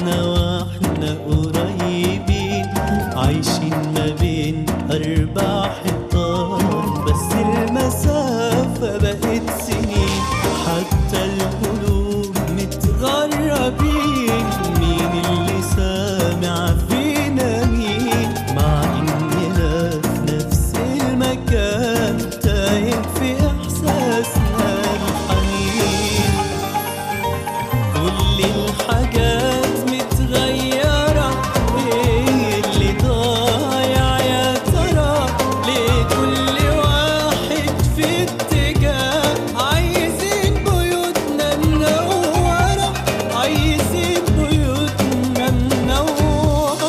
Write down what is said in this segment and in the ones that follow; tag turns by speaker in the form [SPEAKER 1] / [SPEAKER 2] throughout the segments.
[SPEAKER 1] بعدنا واحنا قريبين عايشين ما بين أربع حيطان بس المسافة بقت سنين حتى القلوب متغربين مين اللي سامع فينا مين مع إننا في نفس المكان تايه في إحساسنا الحنين كل الحاجات متغيرة ايه اللي ضايع يا ترى ليه كل واحد في اتجاه عايزين بيوتنا منورة عايزين بيوتنا منورة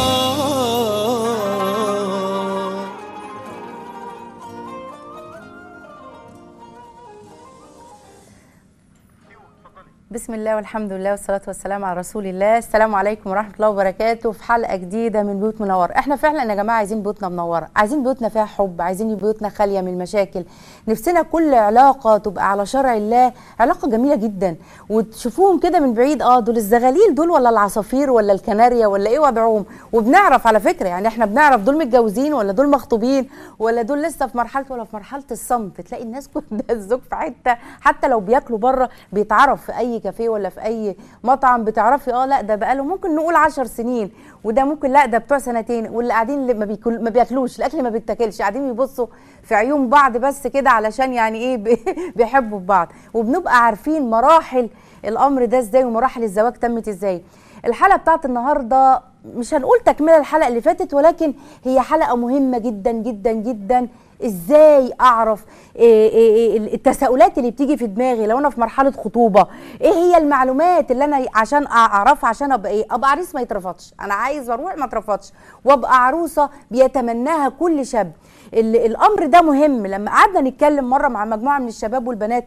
[SPEAKER 2] بسم الله والحمد لله والصلاة والسلام على رسول الله السلام عليكم ورحمة الله وبركاته في حلقة جديدة من بيوت منورة احنا فعلا يا جماعة عايزين بيوتنا منورة عايزين بيوتنا فيها حب عايزين بيوتنا خالية من المشاكل نفسنا كل علاقة تبقى على شرع الله علاقة جميلة جدا وتشوفوهم كده من بعيد اه دول الزغاليل دول ولا العصافير ولا الكناريا ولا ايه وضعهم وبنعرف على فكرة يعني احنا بنعرف دول متجوزين ولا دول مخطوبين ولا دول لسه في مرحلة ولا في مرحلة الصمت تلاقي الناس كلها الزوج في حتة حتى لو بياكلوا بره بيتعرف في اي كافيه ولا في اي مطعم بتعرفي اه لا ده بقاله ممكن نقول عشر سنين وده ممكن لا ده بتوع سنتين واللي قاعدين اللي ما, بيكل ما بياكلوش الاكل ما بيتاكلش قاعدين يبصوا في عيون بعض بس كده علشان يعني ايه بي- بيحبوا في بعض وبنبقى عارفين مراحل الامر ده ازاي ومراحل الزواج تمت ازاي الحلقه بتاعت النهارده مش هنقول تكمله الحلقه اللي فاتت ولكن هي حلقه مهمه جدا جدا جدا ازاي اعرف إيه إيه إيه التساؤلات اللي بتيجي في دماغي لو انا في مرحله خطوبه ايه هي المعلومات اللي انا عشان اعرفها عشان ابقى ايه ابقى عريس ما يترفضش انا عايز اروح ما اترفضش وابقى عروسه بيتمناها كل شاب ال- الامر ده مهم لما قعدنا نتكلم مره مع مجموعه من الشباب والبنات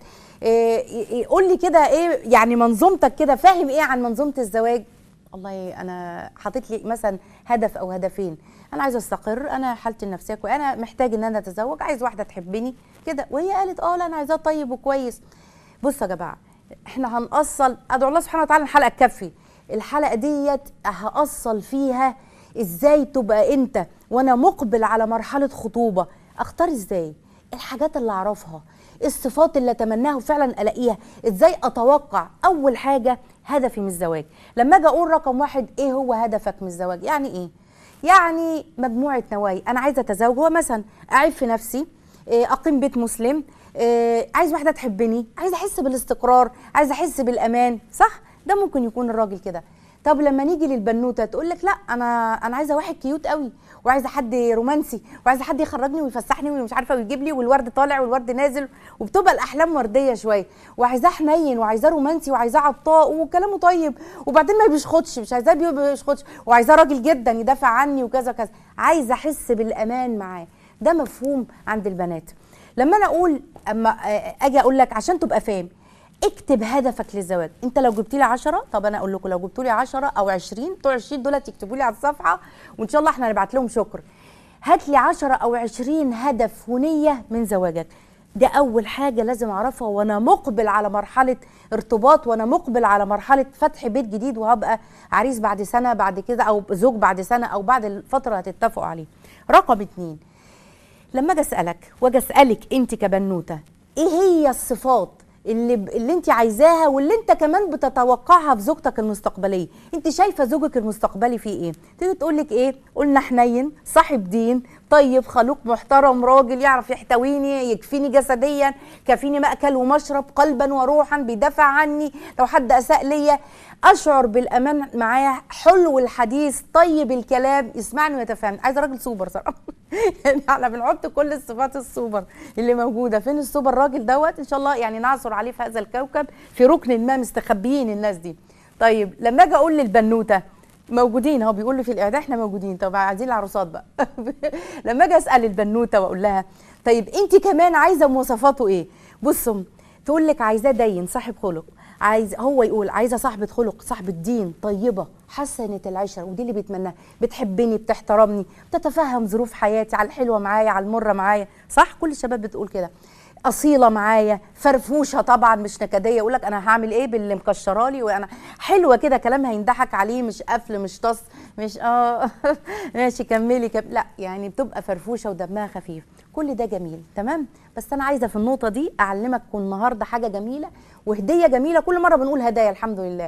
[SPEAKER 2] إيه قول لي كده ايه يعني منظومتك كده فاهم ايه عن منظومه الزواج والله انا حاطط لي مثلا هدف او هدفين انا عايزه استقر انا حالتي النفسيه كويسه انا محتاج ان انا اتزوج عايز واحده تحبني كده وهي قالت اه لا انا عايزاه طيب وكويس بصوا يا جماعه احنا هنأصل ادعو الله سبحانه وتعالى الحلقه تكفي الحلقه ديت هأصل فيها ازاي تبقى انت وانا مقبل على مرحله خطوبه اختار ازاي الحاجات اللي اعرفها الصفات اللي اتمناها وفعلا الاقيها ازاي اتوقع اول حاجه هدفي من الزواج لما اجي اقول رقم واحد ايه هو هدفك من الزواج يعني ايه يعني مجموعه نوايا انا عايزه اتزوج هو مثلا اعيب في نفسي إيه، اقيم بيت مسلم إيه، عايز واحده تحبني عايز احس بالاستقرار عايز احس بالامان صح ده ممكن يكون الراجل كده طب لما نيجي للبنوته تقول لك لا انا انا عايزه واحد كيوت قوي وعايزه حد رومانسي وعايزه حد يخرجني ويفسحني ومش عارفه ويجيب لي والورد طالع والورد نازل وبتبقى الاحلام ورديه شويه وعايزاه حنين وعايزاه رومانسي وعايزاه عطاء وكلامه طيب وبعدين ما بيشخطش مش عايزاه بي- بيشخطش وعايزاه راجل جدا يدافع عني وكذا كذا عايزه احس بالامان معاه ده مفهوم عند البنات لما انا اقول اما آه، اجي اقول لك عشان تبقى فاهم اكتب هدفك للزواج انت لو جبت لي 10 طب انا اقول لكم لو جبتوا لي 10 او 20 بتوع 20 دول تكتبوا لي على الصفحه وان شاء الله احنا هنبعت لهم شكر هات لي 10 او 20 هدف ونيه من زواجك ده اول حاجه لازم اعرفها وانا مقبل على مرحله ارتباط وانا مقبل على مرحله فتح بيت جديد وهبقى عريس بعد سنه بعد كده او زوج بعد سنه او بعد الفتره هتتفقوا عليه رقم اتنين لما اجي اسالك واجي اسالك انت كبنوته ايه هي الصفات اللي اللي انت عايزاها واللي انت كمان بتتوقعها في زوجتك المستقبليه انت شايفه زوجك المستقبلي فيه ايه تيجي تقول لك ايه قلنا حنين صاحب دين طيب خلوق محترم راجل يعرف يحتويني يكفيني جسديا كفيني مأكل ومشرب قلبا وروحا بيدافع عني لو حد اساء ليا اشعر بالامان معاه حلو الحديث طيب الكلام يسمعني ويتفهم عايزه راجل سوبر صراحه يعني احنا بنحط كل الصفات السوبر اللي موجوده فين السوبر راجل دوت ان شاء الله يعني نعثر عليه في هذا الكوكب في ركن ما مستخبيين الناس دي طيب لما اجي اقول للبنوته موجودين اهو بيقول لي في الاعداد احنا موجودين طب عايزين العروسات بقى لما اجي اسال البنوته واقول لها طيب انت كمان عايزه مواصفاته ايه بصوا تقول لك عايزاه دين صاحب خلق عايز هو يقول عايزه صاحبه خلق صاحبه دين طيبه حسنه العشره ودي اللي بيتمناها بتحبني بتحترمني بتتفهم ظروف حياتي على الحلوه معايا على المره معايا صح كل الشباب بتقول كده اصيله معايا فرفوشه طبعا مش نكديه يقول لك انا هعمل ايه باللي مكشرالي وانا حلوه كده كلامها يندحك عليه مش قفل مش طص مش اه ماشي كملي كم لا يعني بتبقى فرفوشه ودمها خفيف كل ده جميل تمام بس انا عايزه في النقطه دي اعلمك النهارده حاجه جميله وهديه جميله كل مره بنقول هدايا الحمد لله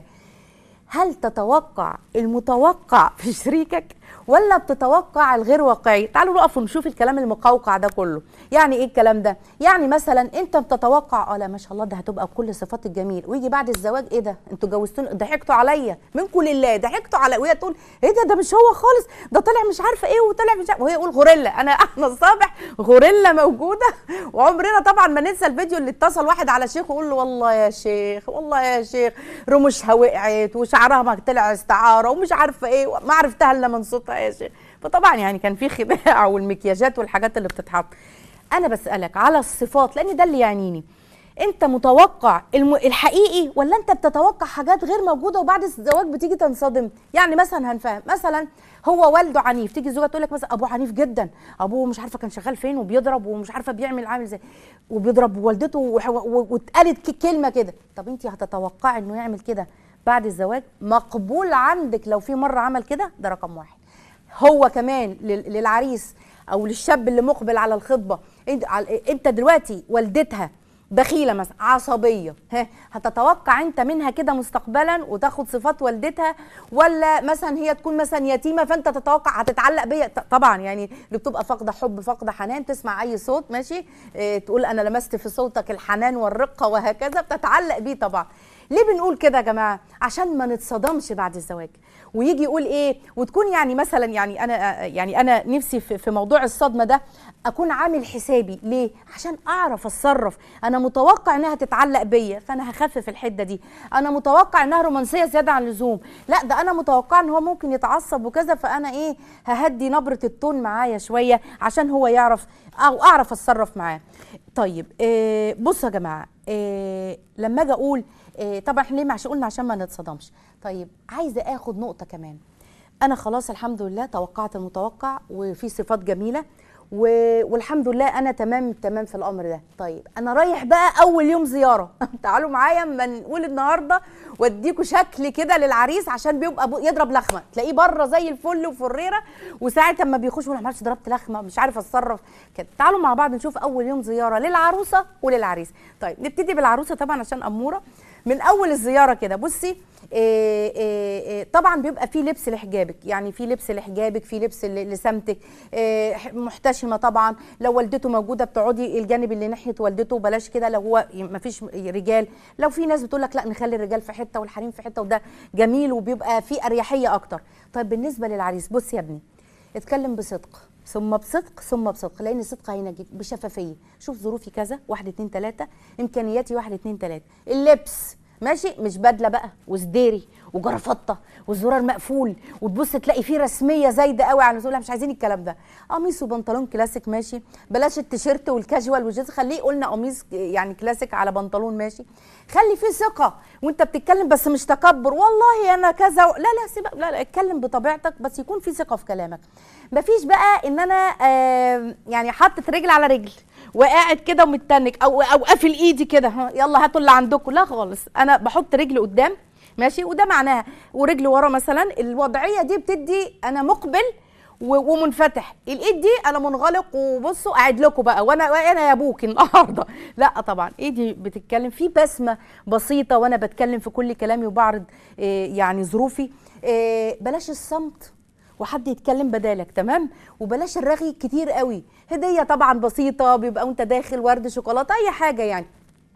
[SPEAKER 2] هل تتوقع المتوقع في شريكك ولا بتتوقع الغير واقعي تعالوا نقف ونشوف الكلام المقوقع ده كله يعني ايه الكلام ده يعني مثلا انت بتتوقع اه لا ما شاء الله ده هتبقى بكل صفات الجميل ويجي بعد الزواج ايه ده انتوا جوزتوني ضحكتوا عليا منكم لله ضحكتوا على وهي تقول ايه ده ده مش هو خالص ده طلع مش عارفه ايه وطلع مش عارفة. وهي تقول غوريلا انا احمد صابح غوريلا موجوده وعمرنا طبعا ما ننسى الفيديو اللي اتصل واحد على شيخ ويقول له والله يا شيخ والله يا شيخ رموشها وقعت وشعرها ما طلع استعاره ومش عارفه ايه ما عرفتها الا من صوتها يا شيخ فطبعا يعني كان في خداع والمكياجات والحاجات اللي بتتحط انا بسالك على الصفات لان ده اللي يعنيني انت متوقع الم... الحقيقي ولا انت بتتوقع حاجات غير موجوده وبعد الزواج بتيجي تنصدم يعني مثلا هنفهم مثلا هو والده عنيف تيجي زوجة تقول لك مثلا ابوه عنيف جدا ابوه مش عارفه كان شغال فين وبيضرب ومش عارفه بيعمل عامل ازاي وبيضرب والدته وح- و- واتقالت ك- كلمه كده طب انت هتتوقعي انه يعمل كده بعد الزواج مقبول عندك لو في مره عمل كده ده رقم واحد هو كمان لل- للعريس او للشاب اللي مقبل على الخطبه انت على- انت دلوقتي والدتها بخيله مثلا عصبيه ها هتتوقع انت منها كده مستقبلا وتاخد صفات والدتها ولا مثلا هي تكون مثلا يتيمه فانت تتوقع هتتعلق بيا ط- طبعا يعني اللي بتبقى فاقده حب فاقده حنان تسمع اي صوت ماشي اه تقول انا لمست في صوتك الحنان والرقه وهكذا بتتعلق بيه طبعا ليه بنقول كده يا جماعه عشان ما نتصدمش بعد الزواج ويجي يقول ايه وتكون يعني مثلا يعني انا يعني انا نفسي في في موضوع الصدمه ده اكون عامل حسابي ليه عشان اعرف اتصرف انا متوقع انها تتعلق بيا فانا هخفف الحده دي انا متوقع انها رومانسيه زياده عن اللزوم لا ده انا متوقع ان هو ممكن يتعصب وكذا فانا ايه ههدي نبره التون معايا شويه عشان هو يعرف او اعرف اتصرف معاه طيب إيه بصوا يا جماعه إيه لما اجي اقول إيه طبعا احنا ليه عشان قلنا عشان ما نتصدمش طيب عايزه اخد نقطه كمان انا خلاص الحمد لله توقعت المتوقع وفي صفات جميله و... والحمد لله انا تمام تمام في الامر ده طيب انا رايح بقى اول يوم زياره تعالوا معايا اما نقول النهارده واديكوا شكل كده للعريس عشان بيبقى بو- يضرب لخمه تلاقيه بره زي الفل وفريره وساعه اما بيخش يقول أنا معلش ضربت لخمه مش عارف اتصرف كده تعالوا مع بعض نشوف اول يوم زياره للعروسه وللعريس طيب نبتدي بالعروسه طبعا عشان اموره من اول الزياره كده بصي إيه إيه إيه طبعا بيبقى في لبس لحجابك يعني في لبس لحجابك في لبس ل- لسمتك إيه ح- محتشمه طبعا لو والدته موجوده بتقعدي الجانب اللي ناحيه والدته بلاش كده لو هو ما فيش رجال لو في ناس بتقول لك لا نخلي الرجال في حته والحريم في حته وده جميل وبيبقى في اريحيه اكتر طيب بالنسبه للعريس بص يا ابني اتكلم بصدق ثم بصدق ثم بصدق لان الصدق هينجيك بشفافيه شوف ظروفي كذا واحد اتنين تلاته امكانياتي واحد اتنين تلاته اللبس ماشي مش بدله بقى وسديري وجرافطه والزرار مقفول وتبص تلاقي فيه رسميه زايده قوي على لا مش عايزين الكلام ده قميص وبنطلون كلاسيك ماشي بلاش التيشيرت والكاجوال والجينز خليه قلنا قميص يعني كلاسيك على بنطلون ماشي خلي فيه ثقه وانت بتتكلم بس مش تكبر والله انا كذا و... لا لا سيبك لا لا اتكلم بطبيعتك بس يكون في ثقه في كلامك مفيش بقى ان انا آه يعني حاطط رجل على رجل وقاعد كده ومتنك او او قافل ايدي كده ها، يلا هاتوا اللي عندكم لا خالص انا بحط رجل قدام ماشي وده معناها ورجل ورا مثلا الوضعيه دي بتدي انا مقبل و- ومنفتح الايد دي انا منغلق وبصوا قاعد لكم بقى وانا وانا يا ابوك النهارده لا طبعا ايدي بتتكلم في بسمه بسيطه وانا بتكلم في كل كلامي وبعرض إيه يعني ظروفي إيه بلاش الصمت وحد يتكلم بدالك تمام وبلاش الرغي كتير قوي هديه طبعا بسيطه بيبقى وانت داخل ورد شوكولاته اي حاجه يعني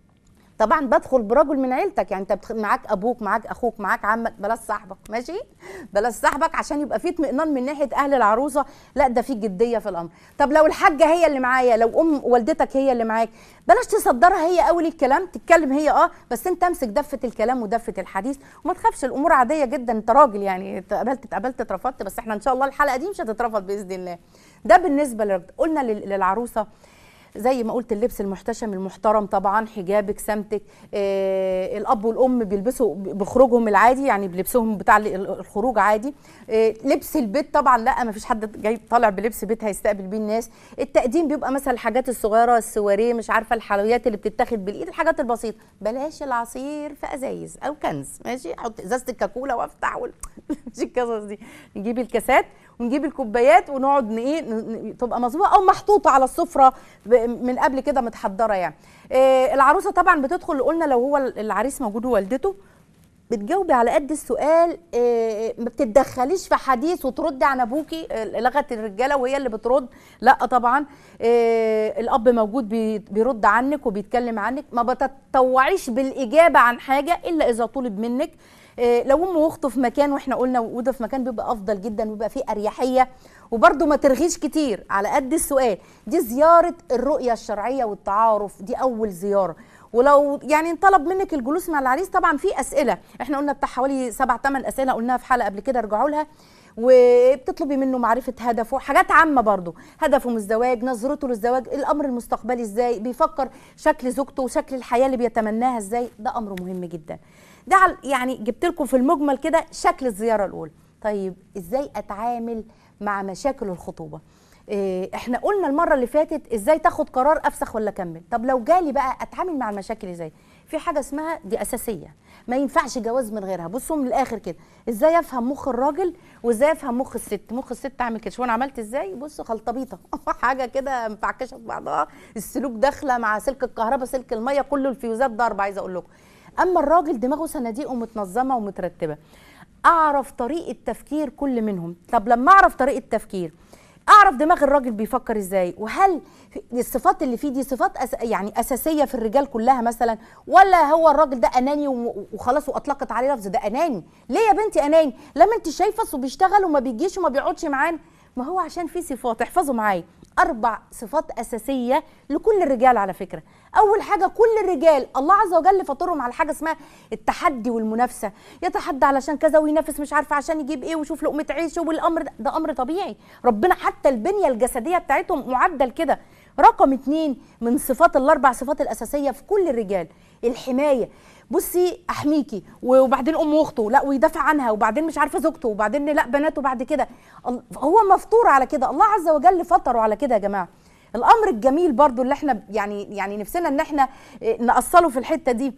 [SPEAKER 2] طبعا بدخل برجل من عيلتك يعني انت بتخ... معاك ابوك معاك اخوك معاك عمك بلاش صاحبك ماشي بلاش صاحبك عشان يبقى في اطمئنان من ناحيه اهل العروسه لا ده في جديه في الامر طب لو الحاجه هي اللي معايا لو ام والدتك هي اللي معاك بلاش تصدرها هي قوي الكلام تتكلم هي اه بس انت امسك دفه الكلام ودفه الحديث وما تخافش الامور عاديه جدا انت راجل يعني اتقبلت اتقبلت اترفضت بس احنا ان شاء الله الحلقه دي مش هتترفض باذن الله ده بالنسبه للرجل قلنا لل- للعروسه زي ما قلت اللبس المحتشم المحترم طبعا حجابك سمتك آه الاب والام بيلبسوا بخروجهم العادي يعني بلبسهم بتاع ال- الخروج عادي آه لبس البيت طبعا لا ما فيش حد جاي طالع بلبس بيت هيستقبل بيه الناس التقديم بيبقى مثلا الحاجات الصغيره السواريه مش عارفه الحلويات اللي بتتاخد بالايد الحاجات البسيطه بلاش العصير في ازايز او كنز ماشي احط ازازه الكاكولا وافتح وال- مش القصص دي نجيب الكاسات ونجيب الكوبايات ونقعد ن- ايه ن- ن- تبقى مظبوطه او محطوطه على السفره ب- من قبل كده متحضره يعني إيه العروسه طبعا بتدخل قلنا لو هو العريس موجود ووالدته بتجاوبي على قد السؤال إيه ما بتتدخليش في حديث وتردي عن ابوكي إيه، لغه الرجاله وهي اللي بترد لا طبعا إيه الاب موجود بي- بيرد عنك وبيتكلم عنك ما بتتطوعيش بالاجابه عن حاجه الا اذا طلب منك إيه، لو ام واخته في مكان واحنا قلنا وده في مكان بيبقى افضل جدا وبيبقى فيه اريحيه وبرده ما ترغيش كتير على قد السؤال دي زياره الرؤيه الشرعيه والتعارف دي اول زياره ولو يعني انطلب منك الجلوس مع العريس طبعا في اسئله احنا قلنا بتاع حوالي سبع ثمان اسئله قلناها في حلقه قبل كده ارجعوا لها وبتطلبي منه معرفه هدفه حاجات عامه برضو هدفه من الزواج نظرته للزواج الامر المستقبلي ازاي بيفكر شكل زوجته وشكل الحياه اللي بيتمناها ازاي ده امر مهم جدا ده عل- يعني جبت لكم في المجمل كده شكل الزياره الاولى طيب ازاي اتعامل مع مشاكل الخطوبه إيه، احنا قلنا المره اللي فاتت ازاي تاخد قرار افسخ ولا اكمل طب لو جالي بقى اتعامل مع المشاكل ازاي في حاجه اسمها دي اساسيه ما ينفعش جواز من غيرها بصوا من الاخر كده ازاي افهم مخ الراجل وازاي افهم مخ الست مخ الست اعمل كده شوف انا عملت ازاي بصوا خلطبيطه حاجه كده مفعكشه في بعضها السلوك داخله مع سلك الكهرباء سلك الميه كله الفيوزات ضربه عايزه اقول لكم اما الراجل دماغه صناديق ومتنظمه ومترتبه اعرف طريقه تفكير كل منهم طب لما اعرف طريقه تفكير اعرف دماغ الراجل بيفكر ازاي وهل الصفات اللي فيه دي صفات أس يعني اساسيه في الرجال كلها مثلا ولا هو الراجل ده اناني و- وخلاص واطلقت عليه لفظ ده اناني ليه يا بنتي اناني لما انت شايفه أصله بيشتغل وما بيجيش وما بيقعدش معانا ما هو عشان في صفات احفظوا معايا اربع صفات اساسيه لكل الرجال على فكره اول حاجه كل الرجال الله عز وجل فطرهم على حاجه اسمها التحدي والمنافسه يتحدى علشان كذا وينافس مش عارفه عشان يجيب ايه ويشوف لقمه عيشه والامر ده, ده امر طبيعي ربنا حتى البنيه الجسديه بتاعتهم معدل كده رقم اتنين من صفات الاربع صفات الاساسيه في كل الرجال الحمايه بصي احميكي وبعدين ام اخته لا ويدافع عنها وبعدين مش عارفه زوجته وبعدين لا بناته بعد كده ال- هو مفطور على كده الله عز وجل فطره على كده يا جماعه الامر الجميل برضو اللي احنا يعني يعني نفسنا ان احنا إيه، نأصله في الحته دي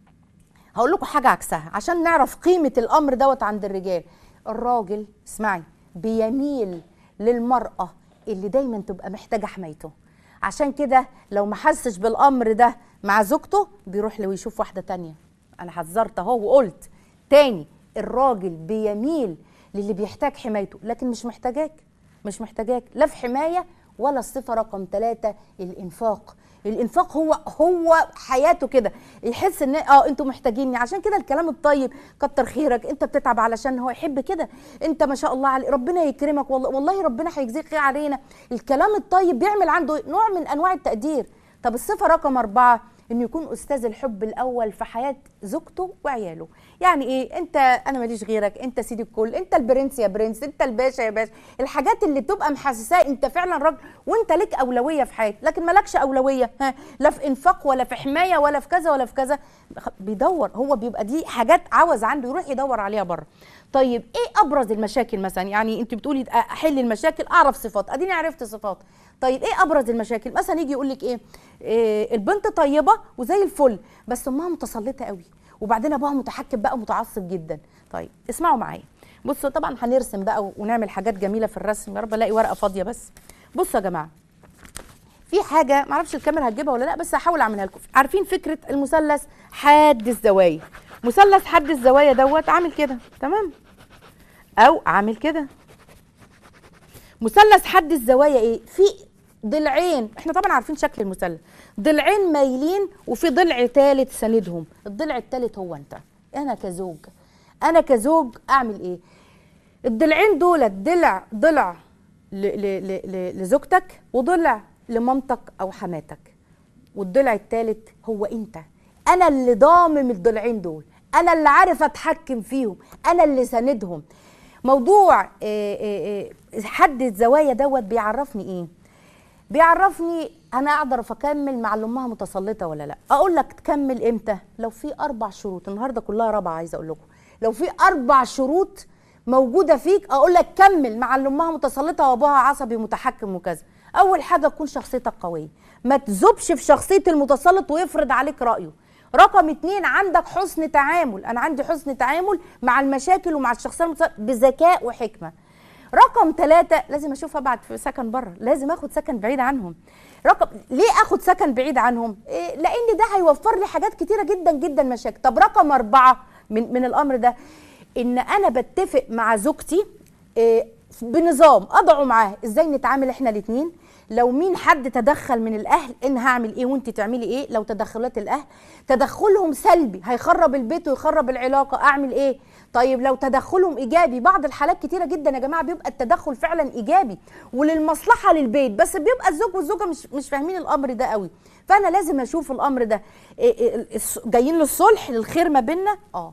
[SPEAKER 2] هقول لكم حاجه عكسها عشان نعرف قيمه الامر دوت عند الرجال الراجل اسمعي بيميل للمراه اللي دايما تبقى محتاجه حمايته عشان كده لو ما حسش بالامر ده مع زوجته بيروح له ويشوف واحده تانية انا حذرت اهو وقلت تاني الراجل بيميل للي بيحتاج حمايته لكن مش محتاجاك مش محتاجاك لا في حمايه ولا الصفه رقم ثلاثة الانفاق الانفاق هو هو حياته كده يحس ان اه انتوا محتاجيني عشان كده الكلام الطيب كتر خيرك انت بتتعب علشان هو يحب كده انت ما شاء الله علي ربنا يكرمك والله والله ربنا هيجزيك خير علينا الكلام الطيب بيعمل عنده نوع من انواع التقدير طب الصفه رقم أربعة انه يكون استاذ الحب الاول في حياه زوجته وعياله يعني ايه انت انا ماليش غيرك انت سيدي الكل انت البرنس يا برنس انت الباشا يا باشا الحاجات اللي بتبقى محسساه انت فعلا راجل وانت لك اولويه في حياتك لكن مالكش اولويه ها لا في انفاق ولا في حمايه ولا في كذا ولا في كذا بيدور هو بيبقى دي حاجات عوز عنده يروح يدور عليها بره طيب ايه ابرز المشاكل مثلا يعني انت بتقولي احل المشاكل اعرف صفات اديني عرفت صفات طيب ايه ابرز المشاكل مثلا يجي يقول لك إيه؟, ايه البنت طيبه وزي الفل بس امها متسلطه قوي وبعدين ابوها متحكم بقى متعصب جدا طيب اسمعوا معايا بصوا طبعا هنرسم بقى ونعمل حاجات جميله في الرسم يا رب الاقي ورقه فاضيه بس بصوا يا جماعه في حاجه معرفش الكاميرا هتجيبها ولا لا بس هحاول اعملها لكم عارفين فكره المثلث حاد الزوايا مثلث حد الزوايا دوت عامل كده تمام او عامل كده مثلث حد الزوايا ايه في ضلعين احنا طبعا عارفين شكل المثلث ضلعين مايلين وفي ضلع ثالث ساندهم الضلع الثالث هو انت انا كزوج انا كزوج اعمل ايه الضلعين دول ضلع ضلع ل- ل- ل- ل- لزوجتك وضلع لمامتك او حماتك والضلع الثالث هو انت انا اللي ضامم الضلعين دول انا اللي عارف اتحكم فيهم انا اللي ساندهم موضوع آه، آه، آه، حد الزوايا دوت بيعرفني ايه بيعرفني انا اقدر اكمل مع اللي امها متسلطه ولا لا اقول لك تكمل امتى لو في اربع شروط النهارده كلها رابعه عايزه اقول لكم لو في اربع شروط موجوده فيك اقول لك كمل مع اللي امها متسلطه وابوها عصبي متحكم وكذا اول حاجه تكون شخصيتك قويه ما تذوبش في شخصيه المتسلط ويفرض عليك رايه رقم اتنين عندك حسن تعامل انا عندي حسن تعامل مع المشاكل ومع الشخصيه المتسلطة بذكاء وحكمه رقم ثلاثة لازم اشوف ابعد في سكن بره لازم اخد سكن بعيد عنهم رقم ليه اخد سكن بعيد عنهم إيه لان ده هيوفر لي حاجات كتيره جدا جدا مشاكل طب رقم أربعة من من الامر ده ان انا بتفق مع زوجتي إيه بنظام اضعه معاه ازاي نتعامل احنا الاثنين لو مين حد تدخل من الاهل ان هعمل ايه وانت تعملي ايه لو تدخلات الاهل تدخلهم سلبي هيخرب البيت ويخرب العلاقه اعمل ايه طيب لو تدخلهم ايجابي بعض الحالات كتيره جدا يا جماعه بيبقى التدخل فعلا ايجابي وللمصلحه للبيت بس بيبقى الزوج والزوجه مش مش فاهمين الامر ده قوي فانا لازم اشوف الامر ده إيه إيه الص- جايين للصلح للخير ما بيننا اه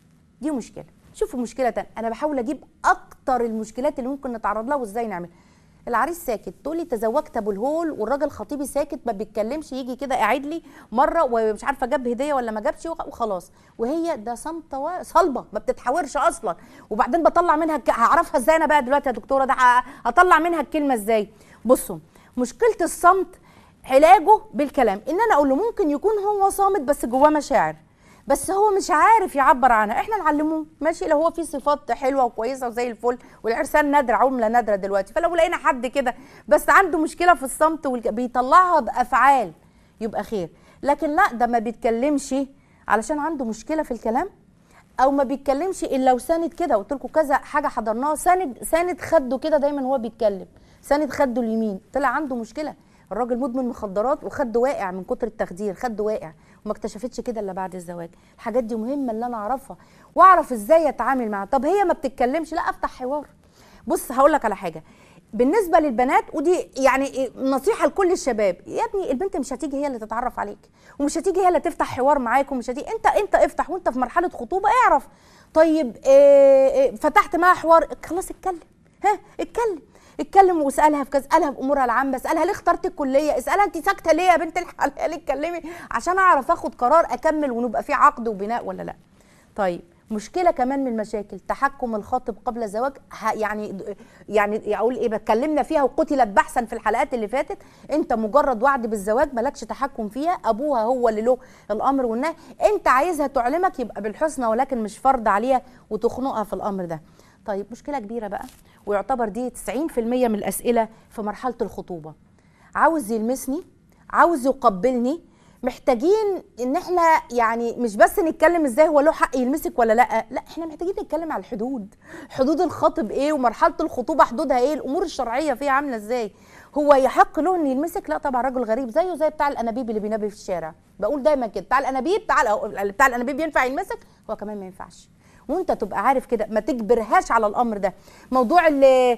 [SPEAKER 2] دي مشكله شوفوا مشكله تانية انا بحاول اجيب اكتر المشكلات اللي ممكن نتعرض لها وازاي نعمل العريس ساكت تقولي تزوجت ابو الهول والراجل خطيبي ساكت ما بيتكلمش يجي كده قاعد لي مره ومش عارفه جاب هديه ولا ما جابش وخ- وخلاص وهي ده صامته و- صلبه ما بتتحاورش اصلا وبعدين بطلع منها الك- هعرفها ازاي انا بقى دلوقتي يا دكتوره ده ه- هطلع منها الكلمه ازاي بصوا مشكله الصمت علاجه بالكلام ان انا اقول له ممكن يكون هو صامت بس جواه مشاعر بس هو مش عارف يعبر عنها احنا نعلموه ماشي لو هو في صفات حلوه وكويسه وزي الفل والعرسان نادره عمله نادره دلوقتي فلو لقينا حد كده بس عنده مشكله في الصمت والك- بيطلعها بافعال يبقى خير لكن لا ده ما بيتكلمش علشان عنده مشكله في الكلام او ما بيتكلمش الا وساند كده قلت لكم كذا حاجه حضرناها ساند ساند خده كده دايما وهو بيتكلم ساند خده اليمين طلع عنده مشكله الراجل مدمن مخدرات وخده واقع من كتر التخدير خده واقع وما اكتشفتش كده الا بعد الزواج الحاجات دي مهمه اللي انا اعرفها واعرف ازاي اتعامل معاها طب هي ما بتتكلمش لا افتح حوار بص هقول لك على حاجه بالنسبه للبنات ودي يعني نصيحه لكل الشباب يا ابني البنت مش هتيجي هي اللي تتعرف عليك ومش هتيجي هي اللي تفتح حوار معاك ومش هتيجي انت انت افتح وانت في مرحله خطوبه اعرف طيب اه اه فتحت معاها حوار خلاص اتكلم ها اتكلم اتكلم واسالها في كذا اسالها بامورها العامه اسالها ليه اخترت الكليه اسالها انت ساكته ليه يا بنت الحلال اتكلمي عشان اعرف اخد قرار اكمل ونبقى في عقد وبناء ولا لا طيب مشكله كمان من المشاكل تحكم الخاطب قبل الزواج ه- يعني يعني اقول ايه اتكلمنا فيها وقتلت بحثا في الحلقات اللي فاتت انت مجرد وعد بالزواج مالكش تحكم فيها ابوها هو اللي له الامر والنهي انت عايزها تعلمك يبقى بالحسنى ولكن مش فرض عليها وتخنقها في الامر ده طيب مشكله كبيره بقى ويعتبر دي 90% من الاسئله في مرحله الخطوبه عاوز يلمسني عاوز يقبلني محتاجين ان احنا يعني مش بس نتكلم ازاي هو له حق يلمسك ولا لا لا احنا محتاجين نتكلم على الحدود حدود الخاطب ايه ومرحله الخطوبه حدودها ايه الامور الشرعيه فيها عامله ازاي هو يحق له ان يلمسك لا طبعا راجل غريب زيه زي بتاع الانابيب اللي بينبي في الشارع بقول دايما كده بتاع الانابيب تعال بتاع الانابيب ينفع يلمسك هو كمان ما ينفعش وانت تبقى عارف كده ما تجبرهاش على الامر ده موضوع اللي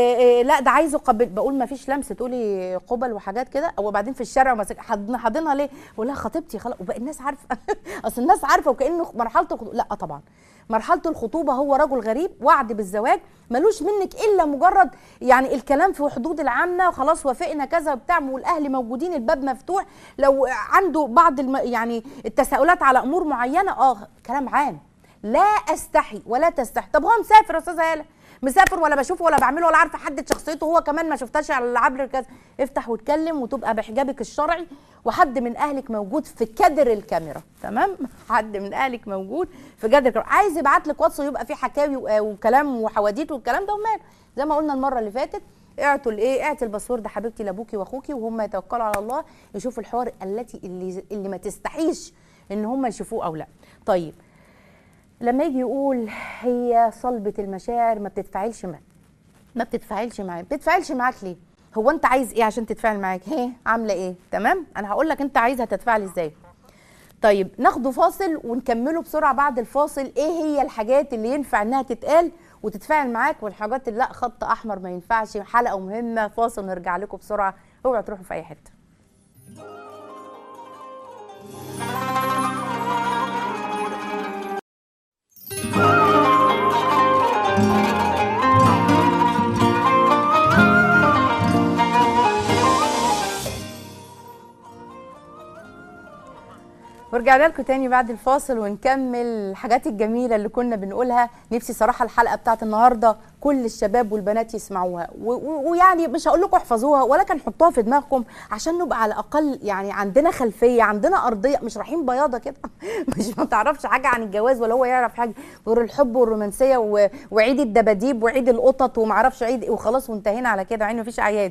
[SPEAKER 2] لا ده عايزه قبل بقول ما فيش لمس تقولي قبل وحاجات كده وبعدين في الشارع وماسك حاضن- حاضنها ليه بقول لها خطيبتي خلاص وبقى الناس عارفه اصل الناس عارفه وكانه مرحله الخطوبه لا طبعا مرحله الخطوبه هو رجل غريب وعد بالزواج ملوش منك الا مجرد يعني الكلام في حدود العامه وخلاص وافقنا كذا وبتاع والاهل موجودين الباب مفتوح لو عنده بعض الم يعني التساؤلات على امور معينه اه كلام عام لا استحي ولا تستحي طب هو مسافر يا استاذه هاله مسافر ولا بشوفه ولا بعمله ولا عارفه حد شخصيته هو كمان ما شفتهاش على العبر كذا افتح واتكلم وتبقى بحجابك الشرعي وحد من اهلك موجود في كادر الكاميرا تمام حد من اهلك موجود في كادر الكاميرا عايز يبعت لك واتس ويبقى فيه حكاوي و- وكلام وحواديت والكلام ده وماله زي ما قلنا المره اللي فاتت اعطوا الايه اعطي الباسورد حبيبتي لابوكي واخوكي وهم يتوكلوا على الله يشوفوا الحوار التي اللي اللي ما تستحيش ان هم يشوفوه او لا طيب لما يجي يقول هي صلبة المشاعر ما بتتفاعلش معاك ما بتتفاعلش معاك بتتفاعلش معاك ليه هو انت عايز ايه عشان تتفاعل معاك هي عامله ايه تمام انا هقول لك انت عايزها تتفاعل ازاي طيب ناخده فاصل ونكمله بسرعه بعد الفاصل ايه هي الحاجات اللي ينفع انها تتقال وتتفاعل معاك والحاجات اللي لا خط احمر ما ينفعش حلقه مهمه فاصل نرجع لكم بسرعه اوعوا تروحوا في اي حته ورجعنا لكم تاني بعد الفاصل ونكمل الحاجات الجميلة اللي كنا بنقولها نفسي صراحة الحلقة بتاعت النهاردة كل الشباب والبنات يسمعوها و- و- ويعني مش هقول لكم احفظوها ولكن حطوها في دماغكم عشان نبقى على الأقل يعني عندنا خلفية عندنا أرضية مش رايحين بياضة كده مش ما تعرفش حاجة عن الجواز ولا هو يعرف حاجة غير الحب والرومانسية و- وعيد الدباديب وعيد القطط ومعرفش عيد إيه وخلاص وانتهينا على كده عين مفيش أعياد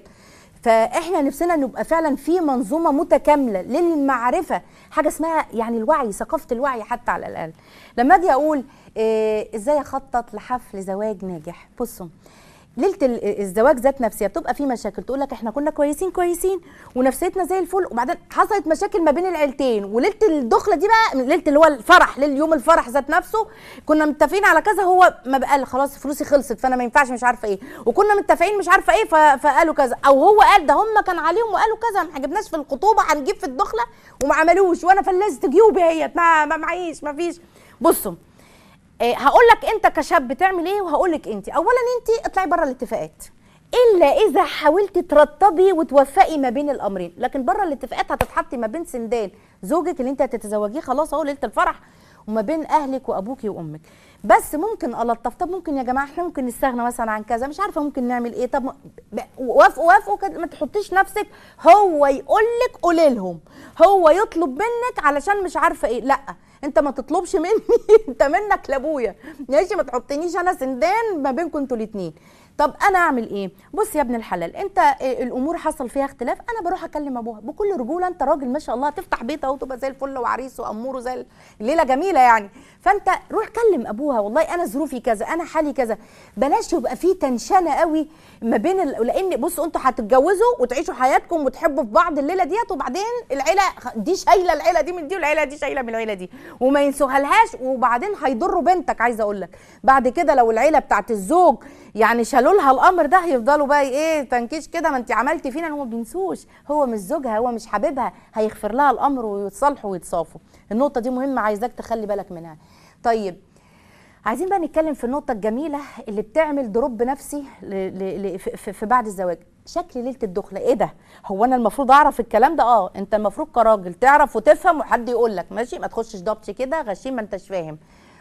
[SPEAKER 2] فاحنا نفسنا نبقى فعلا في منظومه متكامله للمعرفه حاجه اسمها يعني الوعي ثقافه الوعي حتى على الاقل لما اجي اقول إيه ازاي اخطط لحفل زواج ناجح بصوا ليله ال- الزواج ذات نفسها بتبقى في مشاكل تقول لك احنا كنا كويسين كويسين ونفسيتنا زي الفل وبعدين حصلت مشاكل ما بين العيلتين وليله الدخله دي بقى ليله اللي هو الفرح ليله يوم الفرح ذات نفسه كنا متفقين على كذا هو ما بقى خلاص فلوسي خلصت فانا ما ينفعش مش عارفه ايه وكنا متفقين مش عارفه ايه ف- فقالوا كذا او هو قال ده هم كان عليهم وقالوا كذا ما جبناش في الخطوبه هنجيب في الدخله وما عملوش وانا فلست جيوبي هي ما ما معيش ما فيش بصوا إيه هقول لك انت كشاب تعمل ايه وهقول لك انت اولا انت اطلعي بره الاتفاقات الا اذا حاولتي ترتبي وتوفقي ما بين الامرين لكن بره الاتفاقات هتتحطي ما بين سندان زوجك اللي انت هتتزوجيه خلاص اهو ليله الفرح وما بين اهلك وابوكي وامك بس ممكن الطف طب ممكن يا جماعه احنا ممكن نستغنى مثلا عن كذا مش عارفه ممكن نعمل ايه طب ب- وافقوا وافقوا كده ما تحطيش نفسك هو يقول لك قولي لهم هو يطلب منك علشان مش عارفه ايه لا انت ما تطلبش مني انت منك لابويا ماشي ما تحطنيش انا سندان ما بينكم انتوا الاثنين طب انا اعمل ايه بص يا ابن الحلال انت اه، الامور حصل فيها اختلاف انا بروح اكلم ابوها بكل رجوله انت راجل ما شاء الله تفتح بيت اهو تبقى زي الفل وعريس وامور وزي ال- الليله جميله يعني فانت روح كلم ابوها والله انا ظروفي كذا انا حالي كذا بلاش يبقى في تنشنه قوي ما بين ال... لان بصوا انتوا هتتجوزوا وتعيشوا حياتكم وتحبوا في بعض الليله ديت وبعدين العيله خ- دي شايله العيله دي من دي والعيله دي شايله من العيله دي وما ينسوهالهاش وبعدين هيضروا بنتك عايزه اقول لك بعد كده لو العيله بتاعت الزوج يعني شالوا لها الامر ده هيفضلوا بقى ايه تنكيش كده ما انت عملتي فينا هو ما بينسوش هو مش زوجها هو مش حبيبها هيغفر لها الامر ويتصالحوا ويتصافوا النقطه دي مهمه عايزاك تخلي بالك منها طيب عايزين بقى نتكلم في النقطة الجميلة اللي بتعمل دروب نفسي ل- ل- ل- في- في في بعد الزواج شكل ليلة الدخلة ايه ده؟ هو انا المفروض اعرف الكلام ده؟ اه انت المفروض كراجل تعرف وتفهم وحد يقول لك ماشي ما تخشش ضبط كده غشيم ما انتش فاهم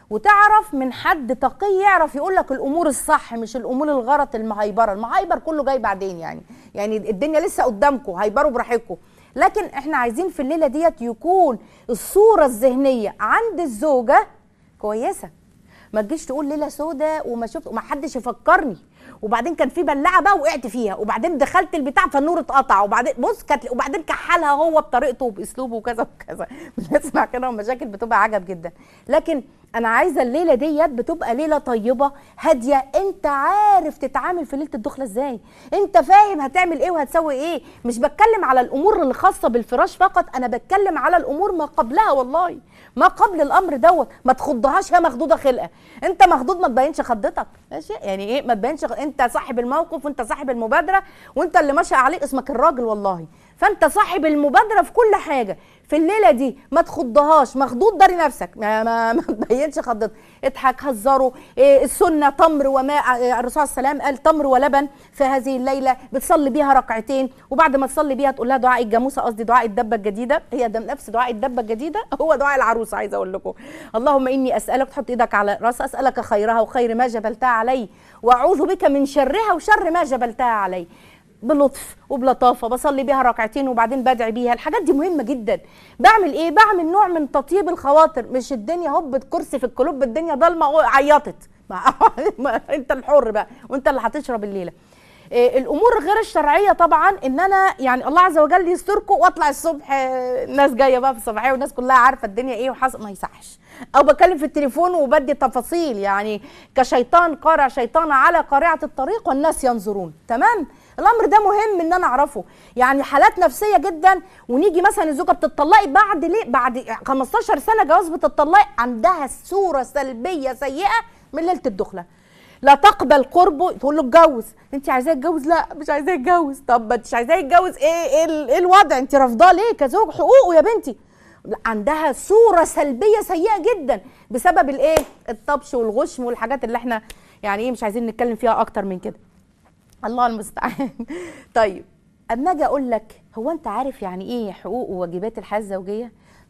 [SPEAKER 2] وتعرف من حد تقي يعرف يقول لك الامور الصح مش الامور الغلط المهيبره المهيبر كله جاي بعدين يعني يعني الدنيا لسه قدامكم هيبروا براحتكم لكن احنا عايزين في الليله ديت يكون الصوره الذهنيه عند الزوجه كويسه ما تجيش تقول ليله سودة وما شفت وما حدش يفكرني وبعدين كان في بلاعه بقى وقعت فيها وبعدين دخلت البتاع فالنور اتقطع وبعدين بص كانت وبعدين كحلها هو بطريقته وباسلوبه وكذا وكذا بنسمع كده ومشاكل بتبقى عجب جدا لكن انا عايزه الليله ديت بتبقى ليله طيبه هاديه انت عارف تتعامل في ليله الدخله ازاي انت فاهم هتعمل ايه وهتسوي ايه مش بتكلم على الامور اللي خاصه بالفراش فقط انا بتكلم على الامور ما قبلها والله ما قبل الامر دوت ما تخضهاش هي مخضوضه خلقه انت مخضوض ما تبينش خضتك ماشي يعني ايه ما تبينش خ... انت صاحب الموقف وانت صاحب المبادره وانت اللي ماشي عليك اسمك الراجل والله فانت صاحب المبادره في كل حاجه في الليله دي ما تخضهاش مخضوض داري نفسك ما ما, ما تبينش خضتك اضحك هزروا إيه السنه تمر وماء إيه الرسول صلى الله عليه وسلم قال تمر ولبن في هذه الليله بتصلي بيها ركعتين وبعد ما تصلي بيها تقول لها دعاء الجاموسه قصدي دعاء الدبه الجديده هي ده نفس دعاء الدبه الجديده هو دعاء العروسه عايزه اقول لكم اللهم اني اسالك تحط ايدك على راسها اسالك خيرها وخير ما جبلتها علي واعوذ بك من شرها وشر ما جبلتها علي بلطف وبلطافه بصلي بيها ركعتين وبعدين بدعي بيها الحاجات دي مهمه جدا بعمل ايه بعمل نوع من تطيب الخواطر مش الدنيا هوب كرسي في الكلوب الدنيا ضلمه عيطت ما ما انت الحر بقى وانت اللي هتشرب الليله إيه الامور غير الشرعيه طبعا ان انا يعني الله عز وجل يستركم واطلع الصبح آه، الناس جايه بقى في الصباحيه والناس كلها عارفه الدنيا ايه وحصل ما يصحش او بتكلم في التليفون وبدي تفاصيل يعني كشيطان قارع شيطان على قارعه الطريق والناس ينظرون تمام الامر ده مهم ان انا اعرفه يعني حالات نفسيه جدا ونيجي مثلا الزوجه بتطلقي بعد ليه بعد 15 سنه جواز بتطلقي عندها صوره سلبيه سيئه من ليله الدخله لا تقبل قربه تقول له اتجوز انت عايزاه يتجوز لا مش عايزاه يتجوز طب ما انتش عايزاه يتجوز ايه ايه, ال- ايه الوضع انت رافضاه ليه كزوج حقوقه يا بنتي لا، عندها صوره سلبيه سيئه جدا بسبب الايه الطبش والغشم والحاجات اللي احنا يعني ايه مش عايزين نتكلم فيها اكتر من كده الله المستعان طيب اما اجي اقول لك هو انت عارف يعني ايه حقوق وواجبات الحياه الزوجيه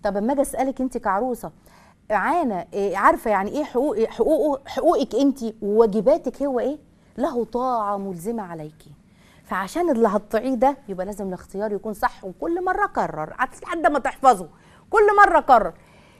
[SPEAKER 2] طب اما اجي اسالك انت كعروسه معانا إيه عارفه يعني ايه حقوق حقوقه حقوقك انت وواجباتك هو ايه له طاعه ملزمه عليكي فعشان اللي هتطيعيه ده يبقى لازم الاختيار يكون صح وكل مره كرر لحد ما تحفظه كل مره كرر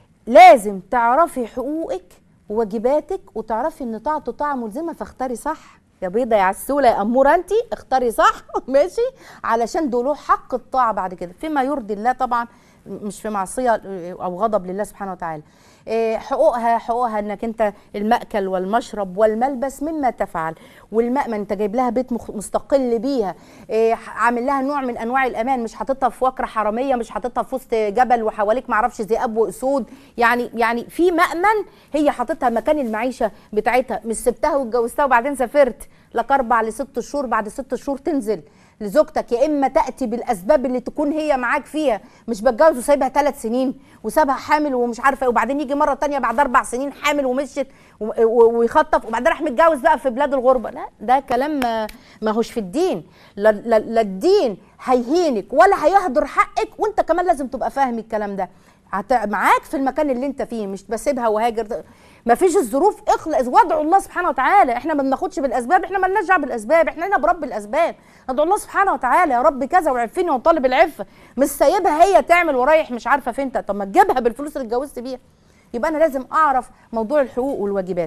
[SPEAKER 2] لازم تعرفي حقوقك وواجباتك وتعرفي ان طاعته طاعه ملزمه فاختاري صح يا بيضه يا عسوله يا اموره انت اختاري صح ماشي علشان دول حق الطاعه بعد كده فيما يرضي الله طبعا مش في معصيه او غضب لله سبحانه وتعالى إيه، حقوقها حقوقها انك انت المأكل والمشرب والملبس مما تفعل والمأمن انت جايب لها بيت مخ- مستقل بيها إيه، عامل لها نوع من انواع الامان مش حاططها في وكره حراميه مش حاططها في وسط جبل وحواليك معرفش ذئاب واسود يعني يعني في مأمن هي حاططها مكان المعيشه بتاعتها مش سبتها واتجوزتها وبعدين سافرت لك اربع لست شهور بعد ست شهور تنزل لزوجتك يا اما تاتي بالاسباب اللي تكون هي معاك فيها مش بتجوز وسايبها ثلاث سنين وسابها حامل ومش عارفه إيه، وبعدين يجي مره تانية بعد اربع سنين حامل ومشت و- و- ويخطف وبعدين راح متجوز بقى في بلاد الغربه لا ده كلام ما, ما هوش في الدين لا, لا, لا الدين هيهينك ولا هيهدر حقك وانت كمان لازم تبقى فاهم الكلام ده هت- معاك في المكان اللي انت فيه مش بسيبها وهاجر ما فيش الظروف اخلص وادعوا الله سبحانه وتعالى احنا ما بناخدش بالاسباب احنا مالناش دعوه بالاسباب احنا هنا برب الاسباب ندعو الله سبحانه وتعالى يا رب كذا وعفني وطالب العفه مش سايبها هي تعمل ورايح مش عارفه فين طب ما تجيبها بالفلوس اللي اتجوزت بيها يبقى انا لازم اعرف موضوع الحقوق والواجبات